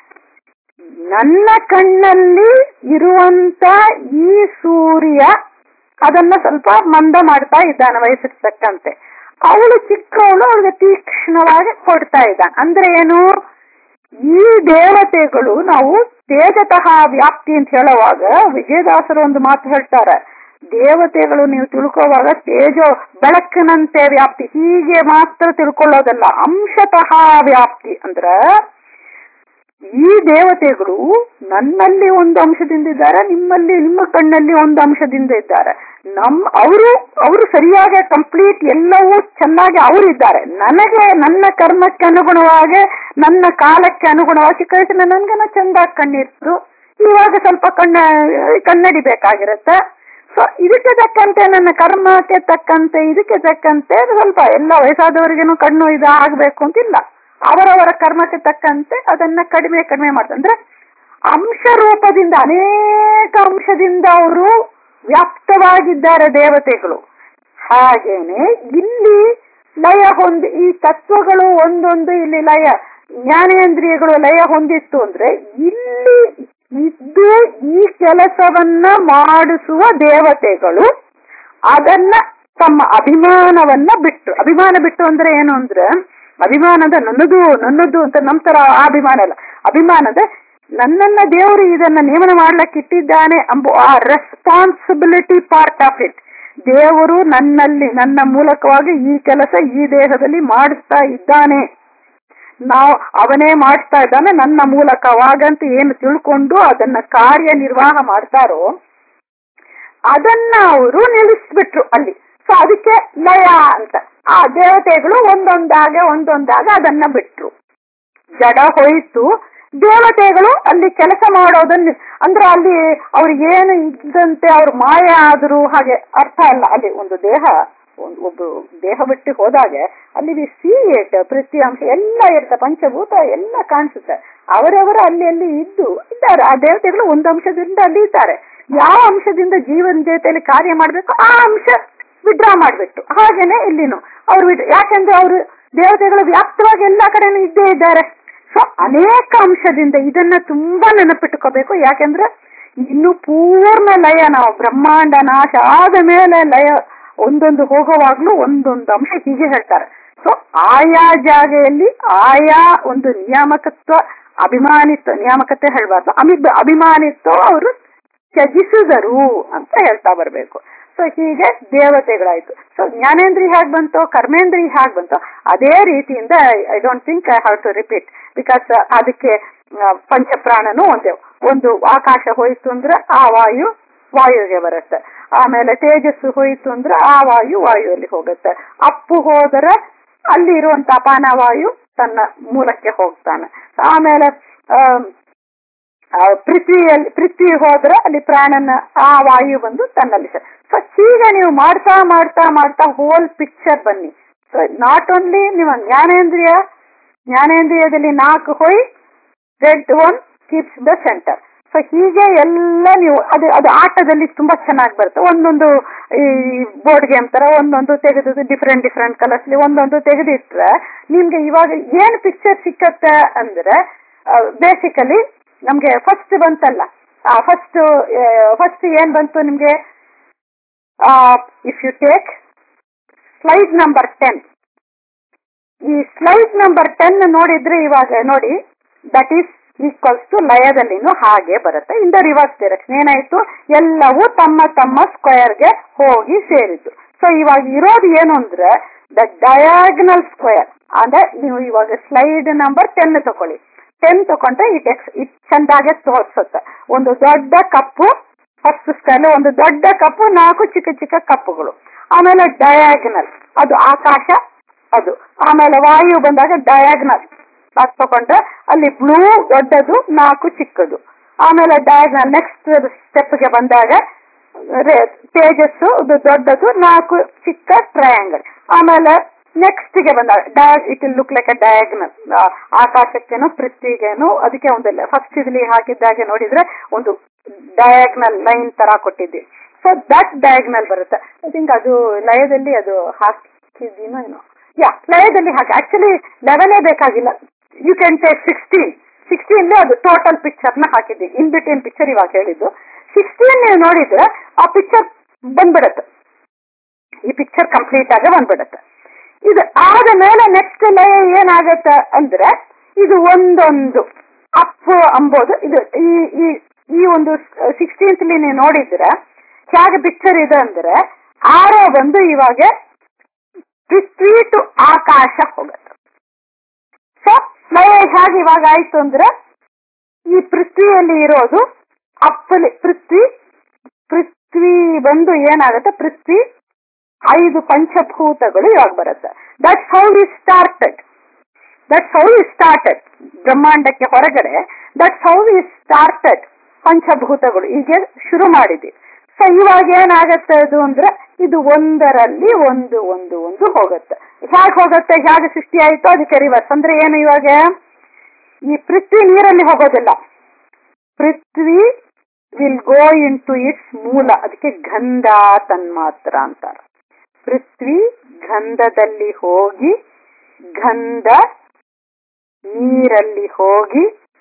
ನನ್ನ ಕಣ್ಣಲ್ಲಿ ಇರುವಂತ ಈ ಸೂರ್ಯ ಅದನ್ನ ಸ್ವಲ್ಪ ಮಂದ ಮಾಡ್ತಾ ಇದ್ದಾನೆ ವಯಸ್ಸಿಗೆ ತಕ್ಕಂತೆ ಅವಳು ಚಿಕ್ಕವಳು ಅವಳಿಗೆ ತೀಕ್ಷ್ಣವಾಗಿ ಕೊಡ್ತಾ ಇದ್ದಾನೆ ಅಂದ್ರೆ ಏನು ಈ ದೇವತೆಗಳು ನಾವು ತೇಜತಃ ವ್ಯಾಪ್ತಿ ಅಂತ ಹೇಳುವಾಗ ವಿಜಯದಾಸರು ಒಂದು ಮಾತು ಹೇಳ್ತಾರೆ ದೇವತೆಗಳು ನೀವು ತಿಳ್ಕೋವಾಗ ತೇಜೋ ಬೆಳಕಿನಂತೆ ವ್ಯಾಪ್ತಿ ಹೀಗೆ ಮಾತ್ರ ತಿಳ್ಕೊಳ್ಳೋದಲ್ಲ ಅಂಶತಃ ವ್ಯಾಪ್ತಿ ಅಂದ್ರ ಈ ದೇವತೆಗಳು ನನ್ನಲ್ಲಿ ಒಂದು ಅಂಶದಿಂದ ಇದ್ದಾರೆ ನಿಮ್ಮಲ್ಲಿ ನಿಮ್ಮ ಕಣ್ಣಲ್ಲಿ ಒಂದು ಅಂಶದಿಂದ ಇದ್ದಾರೆ ನಮ್ ಅವರು ಅವರು ಸರಿಯಾಗಿ ಕಂಪ್ಲೀಟ್ ಎಲ್ಲವೂ ಚೆನ್ನಾಗಿ ಅವರಿದ್ದಾರೆ ನನಗೆ ನನ್ನ ಕರ್ಮಕ್ಕೆ ಅನುಗುಣವಾಗಿ ನನ್ನ ಕಾಲಕ್ಕೆ ಅನುಗುಣವಾಗಿ ಚಿಕ್ಕ ವಯಸ್ಸಿನ ನನ್ಗೇನೋ ಚಂದ ಕಣ್ಣಿತ್ತು ಇವಾಗ ಸ್ವಲ್ಪ ಕಣ್ಣ ಕನ್ನಡಿ ಬೇಕಾಗಿರುತ್ತೆ ಸೊ ಇದಕ್ಕೆ ತಕ್ಕಂತೆ ನನ್ನ ಕರ್ಮಕ್ಕೆ ತಕ್ಕಂತೆ ಇದಕ್ಕೆ ತಕ್ಕಂತೆ ಸ್ವಲ್ಪ ಎಲ್ಲ ವಯಸ್ಸಾದವರಿಗೇನು ಕಣ್ಣು ಇದು ಆಗ್ಬೇಕು ಅಂತಿಲ್ಲ ಅವರವರ ಕರ್ಮಕ್ಕೆ ತಕ್ಕಂತೆ ಅದನ್ನ ಕಡಿಮೆ ಕಡಿಮೆ ಮಾಡ್ತಾರೆ ಅಂದ್ರೆ ಅಂಶ ರೂಪದಿಂದ ಅನೇಕ ಅಂಶದಿಂದ ಅವರು ವ್ಯಾಪ್ತವಾಗಿದ್ದಾರೆ ದೇವತೆಗಳು ಹಾಗೇನೆ ಇಲ್ಲಿ ಲಯ ಹೊಂದಿ ಈ ತತ್ವಗಳು ಒಂದೊಂದು ಇಲ್ಲಿ ಲಯ ಜ್ಞಾನೇಂದ್ರಿಯಗಳು ಲಯ ಹೊಂದಿತ್ತು ಅಂದ್ರೆ ಇಲ್ಲಿ ಇದ್ದು ಈ ಕೆಲಸವನ್ನ ಮಾಡಿಸುವ ದೇವತೆಗಳು ಅದನ್ನ ತಮ್ಮ ಅಭಿಮಾನವನ್ನ ಬಿಟ್ಟು ಅಭಿಮಾನ ಬಿಟ್ಟು ಅಂದ್ರೆ ಏನು ಅಂದ್ರೆ ಅಭಿಮಾನದ ನನ್ನದು ನನ್ನದು ಅಂತ ನಂತರ ಆ ಅಭಿಮಾನ ಅಲ್ಲ ಅಭಿಮಾನದ ನನ್ನನ್ನ ದೇವರು ಇದನ್ನ ನೇಮನ ಮಾಡ್ಲಕ್ಕೆ ಇಟ್ಟಿದ್ದಾನೆ ಎಂಬ ಆ ರೆಸ್ಪಾನ್ಸಿಬಿಲಿಟಿ ಪಾರ್ಟ್ ಆಫ್ ಇಟ್ ದೇವರು ನನ್ನಲ್ಲಿ ನನ್ನ ಮೂಲಕವಾಗಿ ಈ ಕೆಲಸ ಈ ದೇಹದಲ್ಲಿ ಮಾಡಿಸ್ತಾ ಇದ್ದಾನೆ ನಾವು ಅವನೇ ಮಾಡ್ತಾ ಇದ್ದಾನೆ ನನ್ನ ಮೂಲಕವಾಗಂತ ಏನು ತಿಳ್ಕೊಂಡು ಅದನ್ನ ಕಾರ್ಯನಿರ್ವಾಹ ಮಾಡ್ತಾರೋ ಅದನ್ನ ಅವರು ನಿಲ್ಲಿಸ್ಬಿಟ್ರು ಅಲ್ಲಿ ಸೊ ಅದಕ್ಕೆ ಲಯ ಅಂತ ಆ ದೇವತೆಗಳು ಒಂದೊಂದಾಗ ಒಂದೊಂದಾಗ ಅದನ್ನ ಬಿಟ್ರು ಜಡ ಹೋಯಿತು ದೇವತೆಗಳು ಅಲ್ಲಿ ಕೆಲಸ ಮಾಡೋದನ್ನ ಅಂದ್ರೆ ಅಲ್ಲಿ ಅವ್ರಿಗೆ ಏನು ಇದ್ದಂತೆ ಅವ್ರ ಮಾಯ ಆದ್ರು ಹಾಗೆ ಅರ್ಥ ಅಲ್ಲ ಅಲ್ಲಿ ಒಂದು ದೇಹ ಒಂದು ಒಬ್ಬ ದೇಹ ಬಿಟ್ಟು ಹೋದಾಗ ಅಲ್ಲಿ ವಿ ಸಿ ಏಟ್ ಪ್ರತಿ ಅಂಶ ಎಲ್ಲ ಇರುತ್ತೆ ಪಂಚಭೂತ ಎಲ್ಲ ಕಾಣಿಸುತ್ತೆ ಅವರವರು ಅಲ್ಲಿ ಅಲ್ಲಿ ಇದ್ದು ಇದ್ದಾರೆ ಆ ದೇವತೆಗಳು ಒಂದು ಅಂಶದಿಂದ ಅಲ್ಲಿ ಇದ್ದಾರೆ ಯಾವ ಅಂಶದಿಂದ ಜೀವನ ಜೊತೆಯಲ್ಲಿ ಕಾರ್ಯ ಮಾಡ್ಬೇಕು ಆ ಅಂಶ ವಿಡ್ರಾ ಮಾಡ್ಬಿಟ್ಟು ಹಾಗೇನೆ ಇಲ್ಲಿನು ಅವ್ರು ಯಾಕಂದ್ರೆ ಅವರು ದೇವತೆಗಳು ವ್ಯಾಪ್ತವಾಗಿ ಎಲ್ಲಾ ಕಡೆನೂ ಇದ್ದೇ ಇದ್ದಾರೆ ಸೊ ಅನೇಕ ಅಂಶದಿಂದ ಇದನ್ನ ತುಂಬಾ ನೆನಪಿಟ್ಟುಕೋಬೇಕು ಯಾಕೆಂದ್ರೆ ಇನ್ನು ಪೂರ್ಣ ಲಯ ನಾವು ಬ್ರಹ್ಮಾಂಡ ನಾಶ ಆದ ಮೇಲೆ ಲಯ ಒಂದೊಂದು ಹೋಗುವಾಗ್ಲೂ ಒಂದೊಂದು ಅಂಶ ಹೀಗೆ ಹೇಳ್ತಾರೆ ಸೊ ಆಯಾ ಜಾಗೆಯಲ್ಲಿ ಆಯಾ ಒಂದು ನಿಯಾಮಕತ್ವ ಅಭಿಮಾನಿತ್ವ ನಿಯಾಮಕತೆ ಹೇಳ್ಬಾರ್ದು ಅಮಿ ಅಭಿಮಾನಿತ್ವ ಅವರು ತ್ಯಜಿಸಿದರು ಅಂತ ಹೇಳ್ತಾ ಬರ್ಬೇಕು ಸೊ ಹೀಗೆ ದೇವತೆಗಳಾಯ್ತು ಸೊ ಜ್ಞಾನೇಂದ್ರಿ ಹೇಗ್ ಬಂತು ಕರ್ಮೇಂದ್ರಿ ಹೇಗ್ ಬಂತು ಅದೇ ರೀತಿಯಿಂದ I don't think I have to repeat because ಅದಕ್ಕೆ ಪಂಚಪ್ರಾಣನು ಒಂದೇ ಒಂದು ಆಕಾಶ ಹೋಯ್ತು ಅಂದ್ರೆ ಆ ವಾಯು ವಾಯುಗೆ ಬರುತ್ತೆ ಆಮೇಲೆ ತೇಜಸ್ಸು ಹೋಯಿತು ಅಂದ್ರೆ ಆ ವಾಯು ವಾಯುವಲ್ಲಿ ಹೋಗುತ್ತೆ ಅಪ್ಪು ಹೋದರೆ ಅಲ್ಲಿ ಇರುವಂತ ಅಪಾನವಾಯು ತನ್ನ ಮೂಲಕ್ಕೆ ಹೋಗ್ತಾನೆ ಆಮೇಲೆ ಪೃಥ್ವಿಯಲ್ಲಿ ಪೃಥ್ವಿ ಹೋದ್ರೆ ಅಲ್ಲಿ ಪ್ರಾಣನ ಆ ವಾಯು ಬಂದು ತನ್ನಲ್ಲಿ ಸೊ ಹೀಗೆ ನೀವು ಮಾಡ್ತಾ ಮಾಡ್ತಾ ಮಾಡ್ತಾ ಹೋಲ್ ಪಿಕ್ಚರ್ ಬನ್ನಿ ಸೊ ನಾಟ್ ಓನ್ಲಿ ನಿಮ್ಮ ಜ್ಞಾನೇಂದ್ರಿಯ ಜ್ಞಾನೇಂದ್ರಿಯದಲ್ಲಿ ನಾಲ್ಕು ಹೋಯ್ red one keeps the centre so ಹೀಗೆ ಎಲ್ಲ ನೀವು ಅದು ಅದು ಆಟದಲ್ಲಿ ತುಂಬಾ ಚೆನ್ನಾಗಿ ಬರುತ್ತೆ ಒಂದೊಂದು ಈ ಬೋರ್ಡ್ ಗೇಮ್ ತರ ಒಂದೊಂದು ತೆಗೆದು ಡಿಫ್ರೆಂಟ್ ಡಿಫ್ರೆಂಟ್ ಕಲರ್ಸ್ ಒಂದೊಂದು ತೆಗೆದಿಟ್ರೆ ನಿಮ್ಗೆ ಇವಾಗ ಏನ್ ಪಿಕ್ಚರ್ ಸಿಕ್ಕತ್ತೆ ಅಂದ್ರೆ ಬೇಸಿಕಲಿ ನಮ್ಗೆ ಫಸ್ಟ್ ಬಂತಲ್ಲ ಫಸ್ಟ್ ಫಸ್ಟ್ ಏನ್ ಬಂತು ನಿಮ್ಗೆ if you take slide number ten ಈ ಸ್ಲೈಡ್ ನಂಬರ್ ಟೆನ್ ನೋಡಿದ್ರೆ ಇವಾಗ ನೋಡಿ ದಟ್ ಈಸ್ ಈಕ್ವಲ್ಸ್ ಟು ಲಯದಲ್ಲಿನೂ ಹಾಗೆ ಬರುತ್ತೆ ಇನ್ ದ ರಿವರ್ಸ್ ಡೈರೆಕ್ಷನ್ ಏನಾಯ್ತು ಎಲ್ಲವೂ ತಮ್ಮ ತಮ್ಮ ಸ್ಕ್ವೇರ್ಗೆ ಹೋಗಿ ಸೇರಿತು ಸೊ ಇವಾಗ ಇರೋದು ಏನು ಅಂದ್ರೆ ದ ಡಯಾಗ್ನಲ್ ಸ್ಕ್ವೇರ್ ಅಂದ್ರೆ ನೀವು ಇವಾಗ ಸ್ಲೈಡ್ ನಂಬರ್ ಟೆನ್ ತಗೊಳ್ಳಿ ಟೆನ್ ತಗೊಂಡ್ರೆ ಇಟ್ ಎಕ್ಸ್ ಇಟ್ ಚಂದಾಗೆ ತೋರಿಸುತ್ತೆ ಒಂದು ದೊಡ್ಡ ಕಪ್ಪು ಫಸ್ಟ್ ಸ್ಟೈಲ್ ಒಂದು ದೊಡ್ಡ ಕಪ್ಪು ನಾಲ್ಕು ಚಿಕ್ಕ ಚಿಕ್ಕ ಕಪ್ಪುಗಳು ಆಮೇಲೆ ಡಯಾಗ್ನಲ್ ಅದು ಆಕಾಶ ಅದು ಆಮೇಲೆ ವಾಯು ಬಂದಾಗ ಡಯಾಗ್ನಲ್ ಅದು ತಗೊಂಡ್ರೆ ಅಲ್ಲಿ ಬ್ಲೂ ದೊಡ್ಡದು ನಾಲ್ಕು ಚಿಕ್ಕದು ಆಮೇಲೆ ಡಯಾಗ್ನಲ್ ನೆಕ್ಸ್ಟ್ ಸ್ಟೆಪ್ಗೆ ಬಂದಾಗ ತೇಜಸ್ಸು ಅದು ದೊಡ್ಡದು ನಾಲ್ಕು ಚಿಕ್ಕ ಟ್ರಯಾಂಗಲ್ ಆಮೇಲೆ ನೆಕ್ಸ್ಟ್ ಗೆ ಬಂದಾಗ ಡಯಾಗ್ it look like a diagonal ಆಕಾಶಕ್ಕೇನು ಪೃಥ್ವಿಗೇನು ಅದಕ್ಕೆ ಒಂದಿಲ್ಲ ಫಸ್ಟ್ ಇದ್ಲಿ ಹಾಕಿದ್ದಾಗೆ ನೋಡಿದ್ರೆ ಒಂದು ಡಯಾಗ್ನಲ್ ಲೈನ್ ತರ ಕೊಟ್ಟಿದ್ವಿ ಸೊ ದಟ್ ಡಯಾಗ್ನಲ್ ಬರುತ್ತೆ ಐ ಥಿಂಕ್ ಅದು ಲಯದಲ್ಲಿ ಅದು ಹಾಕಿದ್ದೀನೋ ಏನೋ ಯಾ ಲಯದಲ್ಲಿ ಹಾಕಿ ಆಕ್ಚುಲಿ ಲೆವೆನೇ ಬೇಕಾಗಿಲ್ಲ you can take sixteen sixteen ಅದು ಟೋಟಲ್ ಪಿಕ್ಚರ್ ನ ಹಾಕಿದ್ದೀವಿ ಇನ್ ಬಿಟ್ವೀನ್ ಪಿಕ್ಚರ್ ಇವಾಗ ಹೇಳಿದ್ದು ಸಿಕ್ಸ್ಟೀನ್ ನೀವು ನೋಡಿದ್ರೆ ಆ ಪಿಕ್ಚರ್ ಬಂದ್ಬಿಡತ್ತೆ ಈ ಪಿಕ್ಚರ್ ಕಂಪ್ಲೀಟ್ ಆಗಿ ಬಂದ್ಬಿಡತ್ತೆ ಇದು ಆದ ಮೇಲೆ ನೆಕ್ಸ್ಟ್ ಲಯ ಏನಾಗತ್ತೆ ಅಂದ್ರೆ ಇದು ಒಂದೊಂದು ಅಪ್ ಅಂಬೋದು ಇದು ಈ ಈ ಈ ಒಂದು ಸಿಕ್ಸ್ಟೀನ್ತ್ ನೀವು ನೋಡಿದ್ರೆ ಹೇಗೆ ಪಿಕ್ಚರ್ ಇದೆ ಅಂದ್ರೆ ಆರೋ ಬಂದು ಇವಾಗ ಪೃಥ್ವಿ ಟು ಆಕಾಶ ಹೋಗುತ್ತೆ ಸೊ ಲಯ ಹೇಗೆ ಇವಾಗ ಆಯ್ತು ಅಂದ್ರೆ ಈ ಪೃಥ್ವಿಯಲ್ಲಿ ಇರೋದು ಅಪ್ಪಲಿ ಪೃಥ್ವಿ ಪೃಥ್ವಿ ಬಂದು ಏನಾಗುತ್ತೆ ಪೃಥ್ವಿ ಐದು ಪಂಚಭೂತಗಳು ಇವಾಗ ಬರುತ್ತೆ that's how we started that's how we started ಬ್ರಹ್ಮಾಂಡಕ್ಕೆ ಹೊರಗಡೆ ದಟ್ಸ್ ಹೌ ವಿ ಸ್ಟಾರ್ಟೆಡ್ ಪಂಚಭೂತಗಳು ಹೀಗೆ ಶುರು ಮಾಡಿದ್ವಿ ಸೊ ಇವಾಗ ಏನಾಗತ್ತೆ ಅದು ಅಂದ್ರೆ ಇದು ಒಂದರಲ್ಲಿ ಒಂದು ಒಂದು ಒಂದು ಹೋಗುತ್ತೆ ಹೇಗೆ ಹೋಗುತ್ತೆ ಹೇಗೆ ಸೃಷ್ಟಿ ಆಯ್ತು ಅದಕ್ಕೆ ರಿವರ್ಸ್ ಅಂದ್ರೆ ಏನು ಇವಾಗ ಈ ಪೃಥ್ವಿ ನೀರಲ್ಲಿ ಹೋಗೋದಿಲ್ಲ ಪೃಥ್ವಿ will go into its ಮೂಲ ಅದಕ್ಕೆ ಗಂಧ ತನ್ಮಾತ್ರ ಅಂತಾರೆ ಪೃಥ್ವಿ ಗಂಧದಲ್ಲಿ ಹೋಗಿ ಗಂಧ ನೀರಲ್ಲಿ ಹೋಗಿ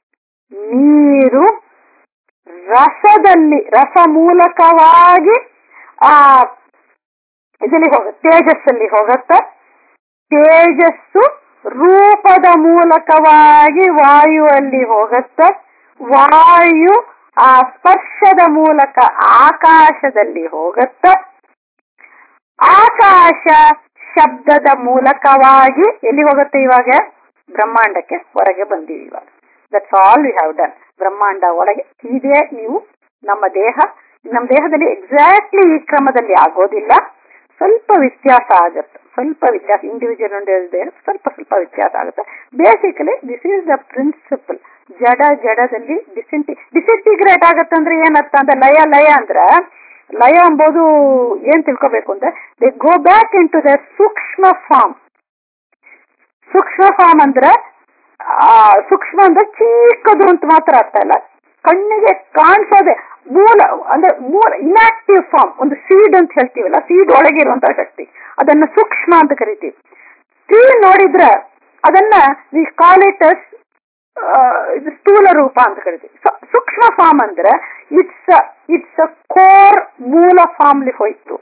ನೀರು ರಸದಲ್ಲಿ ರಸ ಮೂಲಕವಾಗಿ ಆ ಇದರಲ್ಲಿ ಹೋಗುತ್ತೆ ತೇಜಸ್ಸಲ್ಲಿ ಹೋಗುತ್ತೆ ತೇಜಸ್ಸು ರೂಪದ ಮೂಲಕವಾಗಿ ವಾಯುವಲ್ಲಿ ಹೋಗುತ್ತೆ ವಾಯು ಆ ಸ್ಪರ್ಶದ ಮೂಲಕ ಆಕಾಶದಲ್ಲಿ ಹೋಗುತ್ತೆ ಆಕಾಶ ಶಬ್ದದ ಮೂಲಕವಾಗಿ ಎಲ್ಲಿ ಹೋಗುತ್ತೆ ಇವಾಗ ಬ್ರಹ್ಮಾಂಡಕ್ಕೆ ಹೊರಗೆ ಬಂದೀವಿ ಇವಾಗ that's all we have done ಬ್ರಹ್ಮಾಂಡ ಒಳಗೆ ಇದೇ ನೀವು ನಮ್ಮ ದೇಹ ನಮ್ಮ ದೇಹದಲ್ಲಿ ಎಕ್ಸಾಕ್ಟ್ಲಿ ಈ ಕ್ರಮದಲ್ಲಿ ಆಗೋದಿಲ್ಲ ಸ್ವಲ್ಪ ವ್ಯತ್ಯಾಸ ಆಗುತ್ತೆ ಸ್ವಲ್ಪ ವ್ಯತ್ಯಾಸ ಇಂಡಿವಿಜುವಲ್ ದೇಹ ಸ್ವಲ್ಪ ಸ್ವಲ್ಪ ವ್ಯತ್ಯಾಸ ಆಗುತ್ತೆ basically this is the principle ಜಡ ಜಡದಲ್ಲಿ ಡಿಸಿಂಟಿ ಡಿಸಿಂಟಿಗ್ರೇಟ್ ಆಗತ್ತೆ ಅಂದ್ರೆ ಏನರ್ಥ ಅಂದ್ರೆ ಲಯ ಲಯ ಅಂದ್ರ ಲಯ ಎಂಬುದು ಏನ್ ತಿಳ್ಕೋಬೇಕು ಅಂದ್ರೆ they go back into the ಸೂಕ್ಷ್ಮ ಫಾರ್ಮ್ ಸೂಕ್ಷ್ಮ ಫಾರ್ಮ್ ಅಂದ್ರೆ ಆ, ಸೂಕ್ಷ್ಮ ಅಂದ್ರೆ ಚಿಕ್ಕದು ಅಂತ ಮಾತ್ರ ಅರ್ಥ ಇಲ್ಲ ಕಣ್ಣಿಗೆ ಕಾಣಿಸೋದೆ ಮೂಲ ಅಂದ್ರೆ ಮೂಲ ಇನ್ಆಕ್ಟಿವ್ ಫಾರ್ಮ್ ಒಂದು ಸೀಡ್ ಅಂತ ಹೇಳ್ತೀವಲ್ಲ ಸೀಡ್ ಒಳಗೆ ಇರುವಂತಹ ಶಕ್ತಿ ಅದನ್ನ ಸೂಕ್ಷ್ಮ ಅಂತ ಕರಿತೀವಿ ಸೀಡ್ ನೋಡಿದ್ರೆ ಅದನ್ನ ವಿ ಕಾಲ್ ಇಟ್ ಇದು ಸ್ಥೂಲ ರೂಪ ಅಂತ ಕರಿತೀವಿ ಸೊ ಸೂಕ್ಷ್ಮ ಫಾರ್ಮ್ ಅಂದ್ರೆ ಇಟ್ಸ್ ಇಟ್ಸ್ ಅ ಕೋರ್ ಮೂಲ ಫಾರ್ಮ್ಲಿ ಹೋಯ್ತು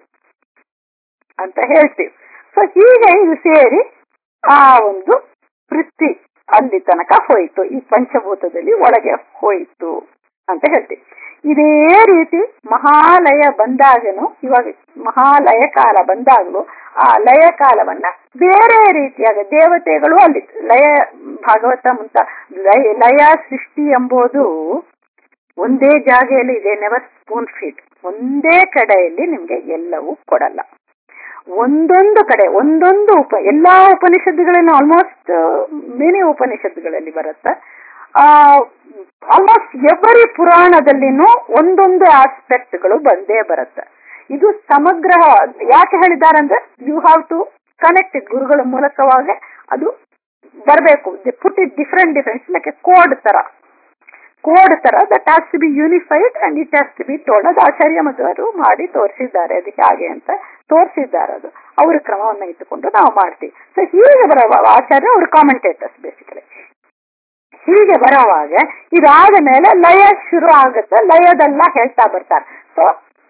ಅಂತ ಹೇಳ್ತೀವಿ ಸೊ ಹೀಗೆ ಇದು ಸೇರಿ ಆ ಒಂದು ವೃತ್ತಿ ಅಲ್ಲಿ ತನಕ ಹೋಯಿತು ಈ ಪಂಚಭೂತದಲ್ಲಿ ಒಳಗೆ ಹೋಯಿತು ಅಂತ ಹೇಳ್ತೀವಿ ಇದೇ ರೀತಿ ಮಹಾಲಯ ಬಂದಾಗನು ಇವಾಗ ಮಹಾಲಯ ಕಾಲ ಬಂದಾಗಲೂ ಆ ಲಯ ಕಾಲವನ್ನ ಬೇರೆ ರೀತಿಯಾದ ದೇವತೆಗಳು ಅಲ್ಲಿ ಲಯ ಭಾಗವತ ಮುಂತ ಲಯ ಲಯ ಸೃಷ್ಟಿ ಎಂಬುದು ಒಂದೇ ಜಾಗೆಯಲ್ಲಿ ಇದೆ ನೆವರ್ ಸ್ಪೂನ್ ಫೀಟ್ ಒಂದೇ ಕಡೆಯಲ್ಲಿ ನಿಮ್ಗೆ ಎಲ್ಲವೂ ಕೊಡಲ್ಲ ಒಂದೊಂದು ಕಡೆ ಒಂದೊಂದು ಉಪ ಎಲ್ಲಾ ಉಪನಿಷತ್ತುಗಳನ್ನು ಆಲ್ಮೋಸ್ಟ್ ಮೇನೆ ಉಪನಿಷತ್ತುಗಳಲ್ಲಿ ಬರುತ್ತೆ ಆ ಆಲ್ಮೋಸ್ಟ್ ಎವರಿ ಪುರಾಣದಲ್ಲಿನೂ ಒಂದೊಂದು ಆಸ್ಪೆಕ್ಟ್ಗಳು ಬಂದೇ ಬರುತ್ತೆ ಇದು ಸಮಗ್ರ ಯಾಕೆ ಹೇಳಿದ್ದಾರೆ ಅಂದ್ರೆ you have to connect it ಗುರುಗಳ ಮೂಲಕವಾಗಿ ಅದು ಬರಬೇಕು put it different different like code ತರ ಕೋಡ್ ತರ that has to be unified and it has to be told ಅದು ಆಚಾರ್ಯ ಮಧ್ವರು ಮಾಡಿ ತೋರಿಸಿದ್ದಾರೆ ಅದಕ್ಕೆ ಹಾಗೆ ಅಂತ ತೋರಿಸಿದ್ದಾರೆ ಅದು ಅವ್ರ ಕ್ರಮವನ್ನ ಇಟ್ಟುಕೊಂಡು ನಾವು ಮಾಡ್ತೀವಿ ಸೊ ಹೀಗೆ ಬರುವ ಆಚಾರ್ಯ ಅವರು ಕಾಮೆಂಟೇಟರ್ಸ್ ಬೇಸಿಕಲಿ ಹೀಗೆ ಬರೋವಾಗ ಇದಾದ ಮೇಲೆ ಲಯ ಶುರು ಆಗುತ್ತೆ ಲಯದೆಲ್ಲ ಹೇಳ್ತಾ ಬರ್ತಾರೆ ಸೊ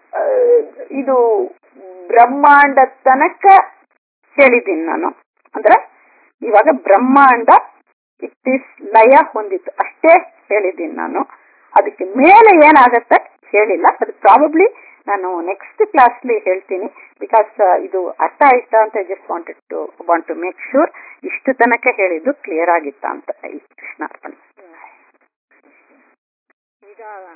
ಇದು ಬ್ರಹ್ಮಾಂಡ ತನಕ ಹೇಳಿದ್ದೀನಿ ನಾನು ಅಂದ್ರೆ ಇವಾಗ ಬ್ರಹ್ಮಾಂಡ ಇಟ್ ಇಸ್ ಲಯ ಹೊಂದಿತ್ತು ಅಷ್ಟೇ ಹೇಳಿದ್ದೀನಿ ನಾನು ಅದಕ್ಕೆ ಮೇಲೆ ಏನಾಗತ್ತೆ ಹೇಳಿಲ್ಲ ಅದು ಪ್ರಾಬಬ್ಲಿ ನಾನು ನೆಕ್ಸ್ಟ್ ಕ್ಲಾಸ್ಲಿ ಹೇಳ್ತೀನಿ ಬಿಕಾಸ್ ಇದು ಅರ್ಥ ಆಯ್ತಾ ಅಂತ just wanted to want to make sure ಇಷ್ಟು ತನಕ ಹೇಳಿದ್ದು ಕ್ಲಿಯರ್ ಆಗಿತ್ತಾ ಅಂತ ಈ ಕೃಷ್ಣ ಅರ್ಪಣೆ ಈಗ